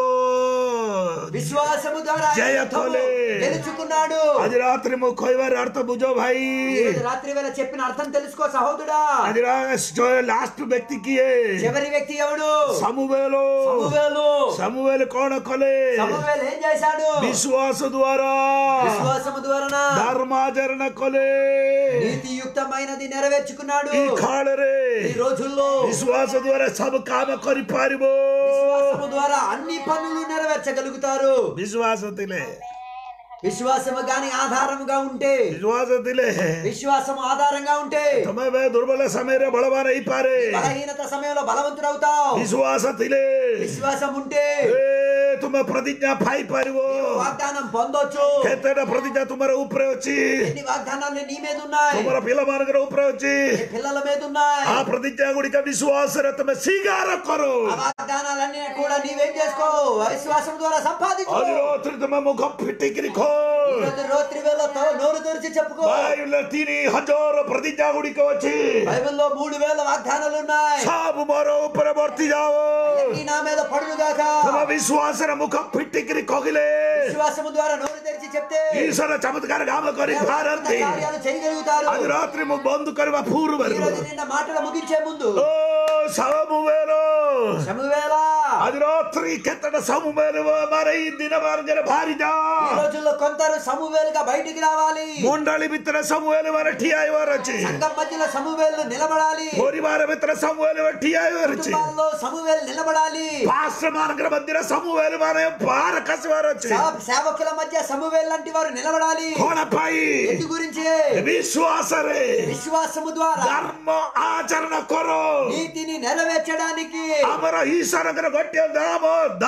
విశ్వాసము ద్వారా జయ యుద్ధము తోలే. గెలుచుకున్నాడు ଆଜି ରାତିରେ ମୁଁ କହିବାର ଅର୍ଥ ବୁଝ ଭାଇ ఈ రోజు రాత్రి వేళ చెప్పిన అర్థం తెలుసుకో సహోదరుడా ଆଜି ଲାଷ୍ଟ ବ୍ୟକ୍ତି କିଏ చివరి వ్యక్తి ఎవడు ସମୁବେଲ సమూవేలు ସମୁବେଲ କଣ କଲେ సమూవేలు ఏం చేశాడు ବିଶ୍ୱାସ ଦ୍ୱାରା విశ్వాసము ద్వారా ଧର୍ମାଚରଣ କଲେ నీతియుక్తమైనది నెరవేర్చుకున్నాడు ఈ కాଳରେ ఈ రోజుల్లో ବିଶ୍ୱାସ ଦ୍ୱାରା ସବୁ କାମ କରିପାରିବ విశ్వాసము ద్వారా అన్ని పనులు నెరవేర్చగలుగుతారు ବିଶ୍ୱାସ ଥିଲେ విశ్వాసము గాని ఆధారముగా ఉంటే ବିଶ୍ୱାସ ଥିଲେ విశ్వాసము ఆధారంగా ఉంటే ତମେ ଏବେ ଦୁର୍ବଳ ସମୟରେ ବଳବାନ ହେଇପାରେ బలహీనత సమయంలో బలవంతుడవుతావు ବିଶ୍ୱାସ ଥିଲେ విశ్వాసం ఉంటే ଏ ତୁମେ ପ୍ରତିଜ୍ଞା ପାଇପାରିବ వాగ్దానం పొందొచ్చు କେତେଟା ପ୍ରତିଜ୍ଞା ତୁମର ଉପରେ ଅଛି ఎన్ని వాగ్దానాలు నీ మీద ఉన్నాయి ତୁମର ପିଲାମାନଙ୍କର ଉପରେ ଅଛି నీ పిల్లల మీద ఉన్నాయి ఆ ପ୍ରତିଜ୍ଞା ଗୁଡିକ ବିଶ୍ୱାସରେ ତମେ ସ୍ୱୀକାର କର ఆ వాగ్దానాలన్నీ కూడా నీవేం చేసుకో విశ్వాసం ద్వారా సంపాదించు ଆଜି ରାତିରେ ତମେ ମୁଖ ଫିଟିକିରି ଖୋ ఈ రోజు రాత్రి వేళ తో- నోరు తెరిచి చెప్పుకో ବାଇବଲରେ ତିନି ହଜାର ପ୍ରତିଜ୍ଞା ଗୁଡିକ ଅଛି బైబిల్లో మూడు వేల వాగ్దానాలు ఉన్నాయి ସବୁ ମୋର ଉପରେ ବର୍ତ୍ତି ଯାଅ నీ నా మీద పడునుగాక ତମ ବିଶ୍ୱାସରେ ମୁଖ ଫିଟିକିରି କହିଲେ విశ్వాసము ద్వారా నోరు తెరిచి చెప్తే ଈଶ୍ୱର ଚମତ୍କାର କାମ అద్భుత କରିପାରନ୍ତି కార్యాలు చేయగలుగుతారు ଆଜି ରାତିରେ ମୁଁ ବନ୍ଦ କରିବା ఈ ପୂର୍ବରୁ రోజు నిన్న మాటలు ముగించే ముందు ଓ ସବୁବେଳ శమువేళ ଆଜି ରାତ୍ରି କେତେଟା ସବୁବେଳ ମାନେ ଏଇ ଦିନ ମାନଙ୍କରେ ବାହାରି ఈ ଯା రోజుల్లో కొందరు సమూవేలుగా బయటికి రావాలి ମଣ୍ଡଳୀ ଭିତରେ ସବୁବେଳ ମାନେ ଠିଆ ହେବାର ଅଛି సంఘం మధ్యలో సమూవేలు నిలబడాలి ପରିବାର ଭିତରେ ସବୁବେଳ ଠିଆ ହେବାର ଅଛି కుటుంబాల్లో సమూవేలు నిలబడాలి ପାଷ୍ଟ ମାନଙ୍କର ମଧ୍ୟରେ ସବୁବେଳ ମାନେ ବାହାର ଖସିବାର ଅଛି సేవ- సేవకుల మధ్య సమూవేలు లాంటి వారు నిలబడాలి କଣ ପାଇଁ ఎందు గురించి ବିଶ୍ୱାସରେ విశ్వాసము ద్వారా ଧର୍ମ ଆଚରଣ କର నీతిని నెరవేర్చడానికి ଆମର ଈଶ୍ୱରଙ୍କର ଗୋଟିଏ ନାମ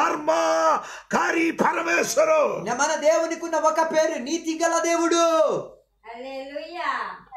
ଧର୍ମକାରୀ ପରମେଶ୍ୱର మన దేవునికి ఉన్న ఒక పేరు నీతి గల దేవుడు హల్లెలూయా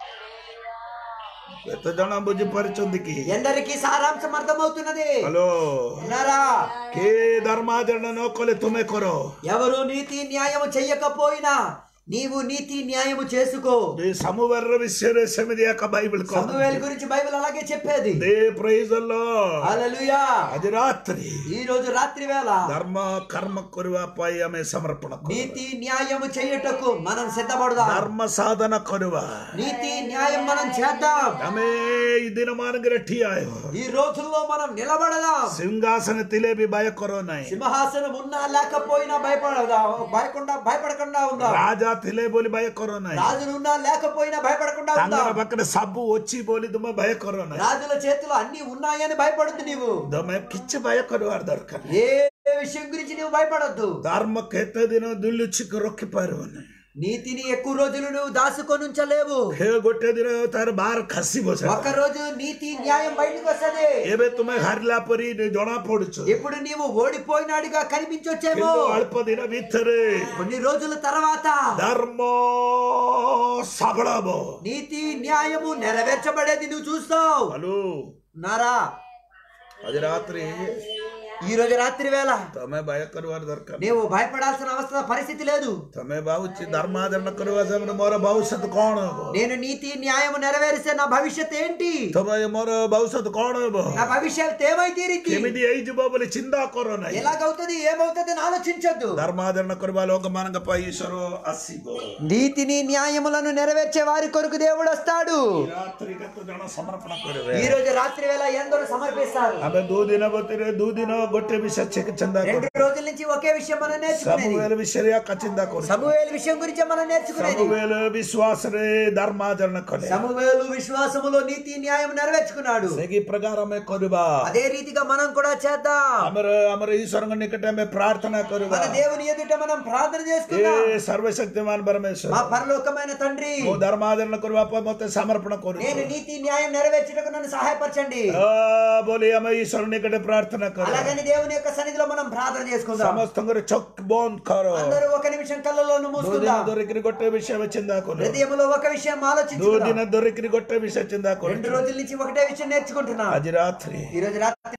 କେତେ ଜଣ ବୁଝିପାରୁଛନ୍ତି କି ఎందరికి సారాంశం అర్థమవుతున్నది ହ୍ୟାଲୋ విన్నారా କେ ଧର୍ମାଚରଣ ନ କଲେ ତୁମେ କର ఎవరు నీతి న్యాయము చెయ్యకపోయినా నీవు నీతి న్యాయము చేసుకో ଏ ସମୁବାରର ବିଷୟରେ ସେମିତି ଏକ ବାଇବଲ କହ సమూవేలు గురించి బైబిల్ అలాగే చెప్పేది ଦେ ପ୍ରେଜ హల్లెలూయా ଆଜି ରାତ୍ରି ఈ రోజు రాత్రి వేళ ଧର୍ମ କର୍ମ କରିବା ପାଇଁ ଆମେ ସମର୍ପଣ କରିବା నీతి న్యాయము చెయ్యటకు మనం సిద్ధపడదాం ଧର୍ମ ସାଧନ କରିବା నీతి న్యాయం మనం చేద్దాం ଆମେ ଏଇ ଦିନ ମାନଙ୍କରେ ଠିଆ ହେବ ఈ రోజుల్లో మనం నిలబడదాం ସିଂହାସନ ଥିଲେ ବି ଭୟ କର ନାହିଁ సింహాసనం ఉన్నా లేకపోయినా భయపడదాం భయకుండా భయపడకుండా ఉందాం ରାଜା ଥିଲେ ବୋଲି ଭୟ କର ନାହିଁ రాజులు ఉన్నా లేకపోయినా భయపడకుండా ତାଙ୍କର ఉందాం ପାଖରେ ସବୁ ଅଛି ବୋଲି ତୁମେ ଭୟ କର ନାହିଁ రాజుల చేతిలో అన్ని ఉన్నాయని భయపడద్దు నీవు ତମେ କିଛି ଭୟ କରିବାର ଦରକାର ନାହିଁ। ఏ విషయం గురించి నువ్వు భయపడద్దు ଧର୍ମ କେତେ ଦିନ ଦୁଲୁଚିକି ରଖିପାରିବନି నీతిని ఎక్కువ రోజులు నువ్వు దాచుకొని ఉంచలేవు ହେ ଗୋଟେ ଦିନ ତାର ବାହାର ଖସିବ ସେ। ఒక రోజు నీతి న్యాయం బయటకు వస్తది ଏବେ ତୁମେ ହାରିଲା ପରି ଜଣା ପଡୁଛ ఇప్పుడు నీవు ఓడిపోయినాడుగా కనిపించొచ్చేమో କିନ୍ତୁ ଅଳ୍ପ ଦିନ ଭିତରେ కొన్ని రోజుల తర్వాత ଧର୍ମ ସଫଳ ହବ నీతి న్యాయము నెరవేర్చబడేది నువ్వు చూస్తావు ହ୍ୟାଲୋ నారా ଆଜି ରାତ୍ରି ఈ రోజు రాత్రి వేళ ତମେ ଭୟ କରିବାର ଦରକାର నీవు భయపడాల్సిన అవస్థ పరిస్థితి లేదు ତମେ ଭାବୁଛି ଧର୍ମାଚରଣ କରିବା ସମୟରେ ମୋର ଭବିଷ୍ୟତ କଣ ହବ నేను నీతి న్యాయము నెరవేరిస్తే నా భవిష్యత్ ఏంటి ତମେ ମୋର ଭବିଷ୍ୟତ କଣ ହବ నా భవిష్యత్ ఏమై తీరిద్ది କେମିତି ହେଇଯିବ ବୋଲି ଚିନ୍ତା କର ନାହିଁ ఎలాగవుతుంది ఏమవుతుంది అని ఆలోచించొద్దు ଧର୍ମାଚରଣ କରିବା ଲୋକମାନଙ୍କ ପାଇଁ ଈଶ୍ୱର ଆସିବ నీతిని న్యాయములను నెరవేర్చే వారి కొరకు దేవుడు వస్తాడు ରାତ୍ରି କେତେ ଜଣ ସମର୍ପଣ କରିବେ ఈ రోజు రాత్రి వేళ ఎందరూ సమర్పిస్తారు ଆମେ ଦୁଇ ଦିନ ଭିତରେ ଦୁଇ ଦିନ ଗୋଟେ ବିଷୟ ଚିନ୍ତା କରୁ రెండు రోజుల నుంచి ఒకే విషయం మనం నేర్చుకునేది ସବୁବେଳେ ବିଷୟରେ ଏକା ଚିନ୍ତା କରୁ సమూవేలు విషయం గురించి మనం నేర్చుకునేది ସବୁବେଳେ ବିଶ୍ୱାସରେ ଧର୍ମାଚରଣ କଲେ సమూవేలు విశ్వాసములో నీతి న్యాయం నెరవేర్చుకున్నాడు ସେ କି ପ୍ରକାର ଆମେ କରିବା అదే రీతిగా మనం కూడా చేద్దాం ଆମର ଆମର ଈଶ୍ୱରଙ୍କ ନିକଟରେ ଆମେ ପ୍ରାର୍ଥନା କରିବା మన దేవుని ఎదుట మనం ప్రార్థన ଏ చేసుకుందాం ସର୍ବଶକ୍ତିମାନ ପରମେଶ୍ୱର మా పరలోకమైన తండ్రి ମୁଁ ଧର୍ମାଚରଣ କରିବା ପାଇଁ ମତେ ସମର୍ପଣ କରୁଛି నేను నీతి న్యాయం నెరవేర్చుటకు నన్ను సహాయపరచండి ବୋଲି ଆମେ ଈଶ୍ୱର ନିକଟରେ ପ୍ରାର୍ଥନା କରିବା అలాగని దేవుని యొక్క సన్నిధిలో మనం ప్రార్థన చేసుకుందాం ସମସ୍ତଙ୍କର ଚକ୍ ବନ୍ଦ କର అందరూ ఒక నిమిషం కళ్ళలోను ଦୁଇ ଦିନ మూసుకుందాం ଧରିକିରି ଗୋଟେ ବିଷୟ ଚିନ୍ତା କରୁ హృదయంలో ఒక విషయం ଦୁଇ ఆలోచించుకుందాం ଦିନ ଧରିକିରି ଗୋଟେ ବିଷୟ ଚିନ୍ତା କରୁ రెండు రోజుల నుంచి ఒకటే విషయం నేర్చుకుంటున్నాం ଆଜି ରାତ୍ରି ఈ రోజు రాత్రి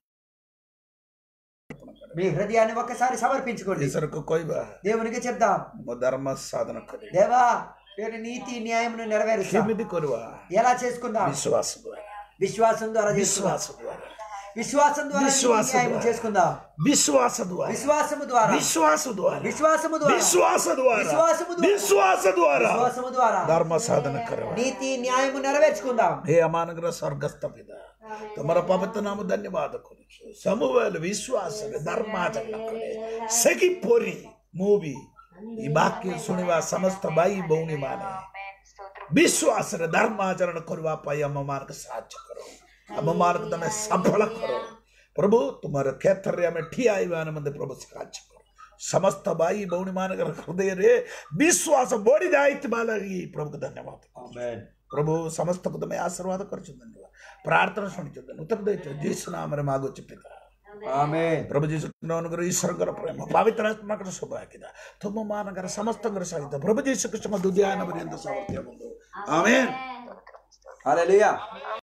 మీ హృదయాన్ని ఒక్కసారి సమర్పించుకోండి ଈଶ୍ୱରକୁ କହିବା దేవునికి చెప్దాం ମୋ ଧର୍ମ ସାଧନ କରିବି దేవా నేను నీతి న్యాయమును నెరవేరుస్తాం କେମିତି କରିବା ఎలా చేసుకుందాం ବିଶ୍ୱାସ ଦ୍ୱାରା విశ్వాసం ద్వారా చేసుకుందాం ବିଶ୍ୱାସ ଦ୍ୱାରା విశ్వాసం ద్వారా నీతి విశ్వాసం న్యాయం ద్వారా. చేసుకుందాం ବିଶ୍ୱାସ ଦ୍ୱାରା విశ్వాసము ద్వారా ବିଶ୍ୱାସ ଦ୍ୱାରା విశ్వాసము ద్వారా ବିଶ୍ୱାସ ଦ୍ୱାରା విశ్వాసము ద్వారా. ବିଶ୍ୱାସ ଦ୍ୱାରା విశ్వాసము ద్వారా ଧର୍ମ ସାଧନ କରିବା నీతి న్యాయము నెరవేర్చుకుందాం ହେ ଆମମାନଙ୍କର ସ୍ୱର୍ଗସ୍ଥ ପିତା ତୁମର ପବିତ୍ର ନାମ ଧନ୍ୟବାଦ କରୁଛୁ ସବୁବେଳେ ବିଶ୍ୱାସରେ ଧର୍ମାଚରଣ କରେ ସେ କିପରି ମୁଁ ବି ଏ ବାକ୍ୟ ଶୁଣିବା ସମସ୍ତ ଭାଇ ଭଉଣୀ ମାନେ ବିଶ୍ୱାସରେ ଧର୍ମାଚରଣ କରିବା ପାଇଁ ଆମମାନଙ୍କୁ ସାହାଯ୍ୟ କର ଆମମାନଙ୍କୁ ତମେ ସଫଳ କର ପ୍ରଭୁ ତୁମର କ୍ଷେତ୍ରରେ ଆମେ ଠିଆ ହେବା ନିମନ୍ତେ ପ୍ରଭୁ ସାହାଯ୍ୟ କର ସମସ୍ତ ଭାଇ ଭଉଣୀ ମାନଙ୍କର ହୃଦୟରେ ବିଶ୍ୱାସ ବଢି ଯାଇଥିବା ଲାଗି ପ୍ରଭୁକୁ ଧନ୍ୟବାଦ ପ୍ରଭୁ ସମସ୍ତଙ୍କୁ ତମେ ଆଶୀର୍ବାଦ କରିଛ ଧନ୍ୟବାଦ ପ୍ରାର୍ଥନା ଶୁଣିଛ ଉତ୍ତର ଦେଇଛ ଯୀଶୁ ନାମରେ ମାଗୁଛି ପିତା ఆమేన్ ପ୍ରଭୁ ଯୀଶୁ ମାନଙ୍କର ଈଶ୍ୱରଙ୍କର ପ୍ରେମ ପବିତ୍ର ଆତ୍ମାଙ୍କର ସୌଭାଗ୍ୟତା ତୁମ ମାନଙ୍କର ସମସ୍ତଙ୍କର ସହିତ ପ୍ରଭୁ ଯୀଶୁ କୃଷ୍ଣଙ୍କ ଦୁଦିଆନ ପର୍ଯ୍ୟନ୍ତ ସମର୍ଥ୍ୟ ବନ୍ଧୁ ଆମେନ୍ హల్లెలూయా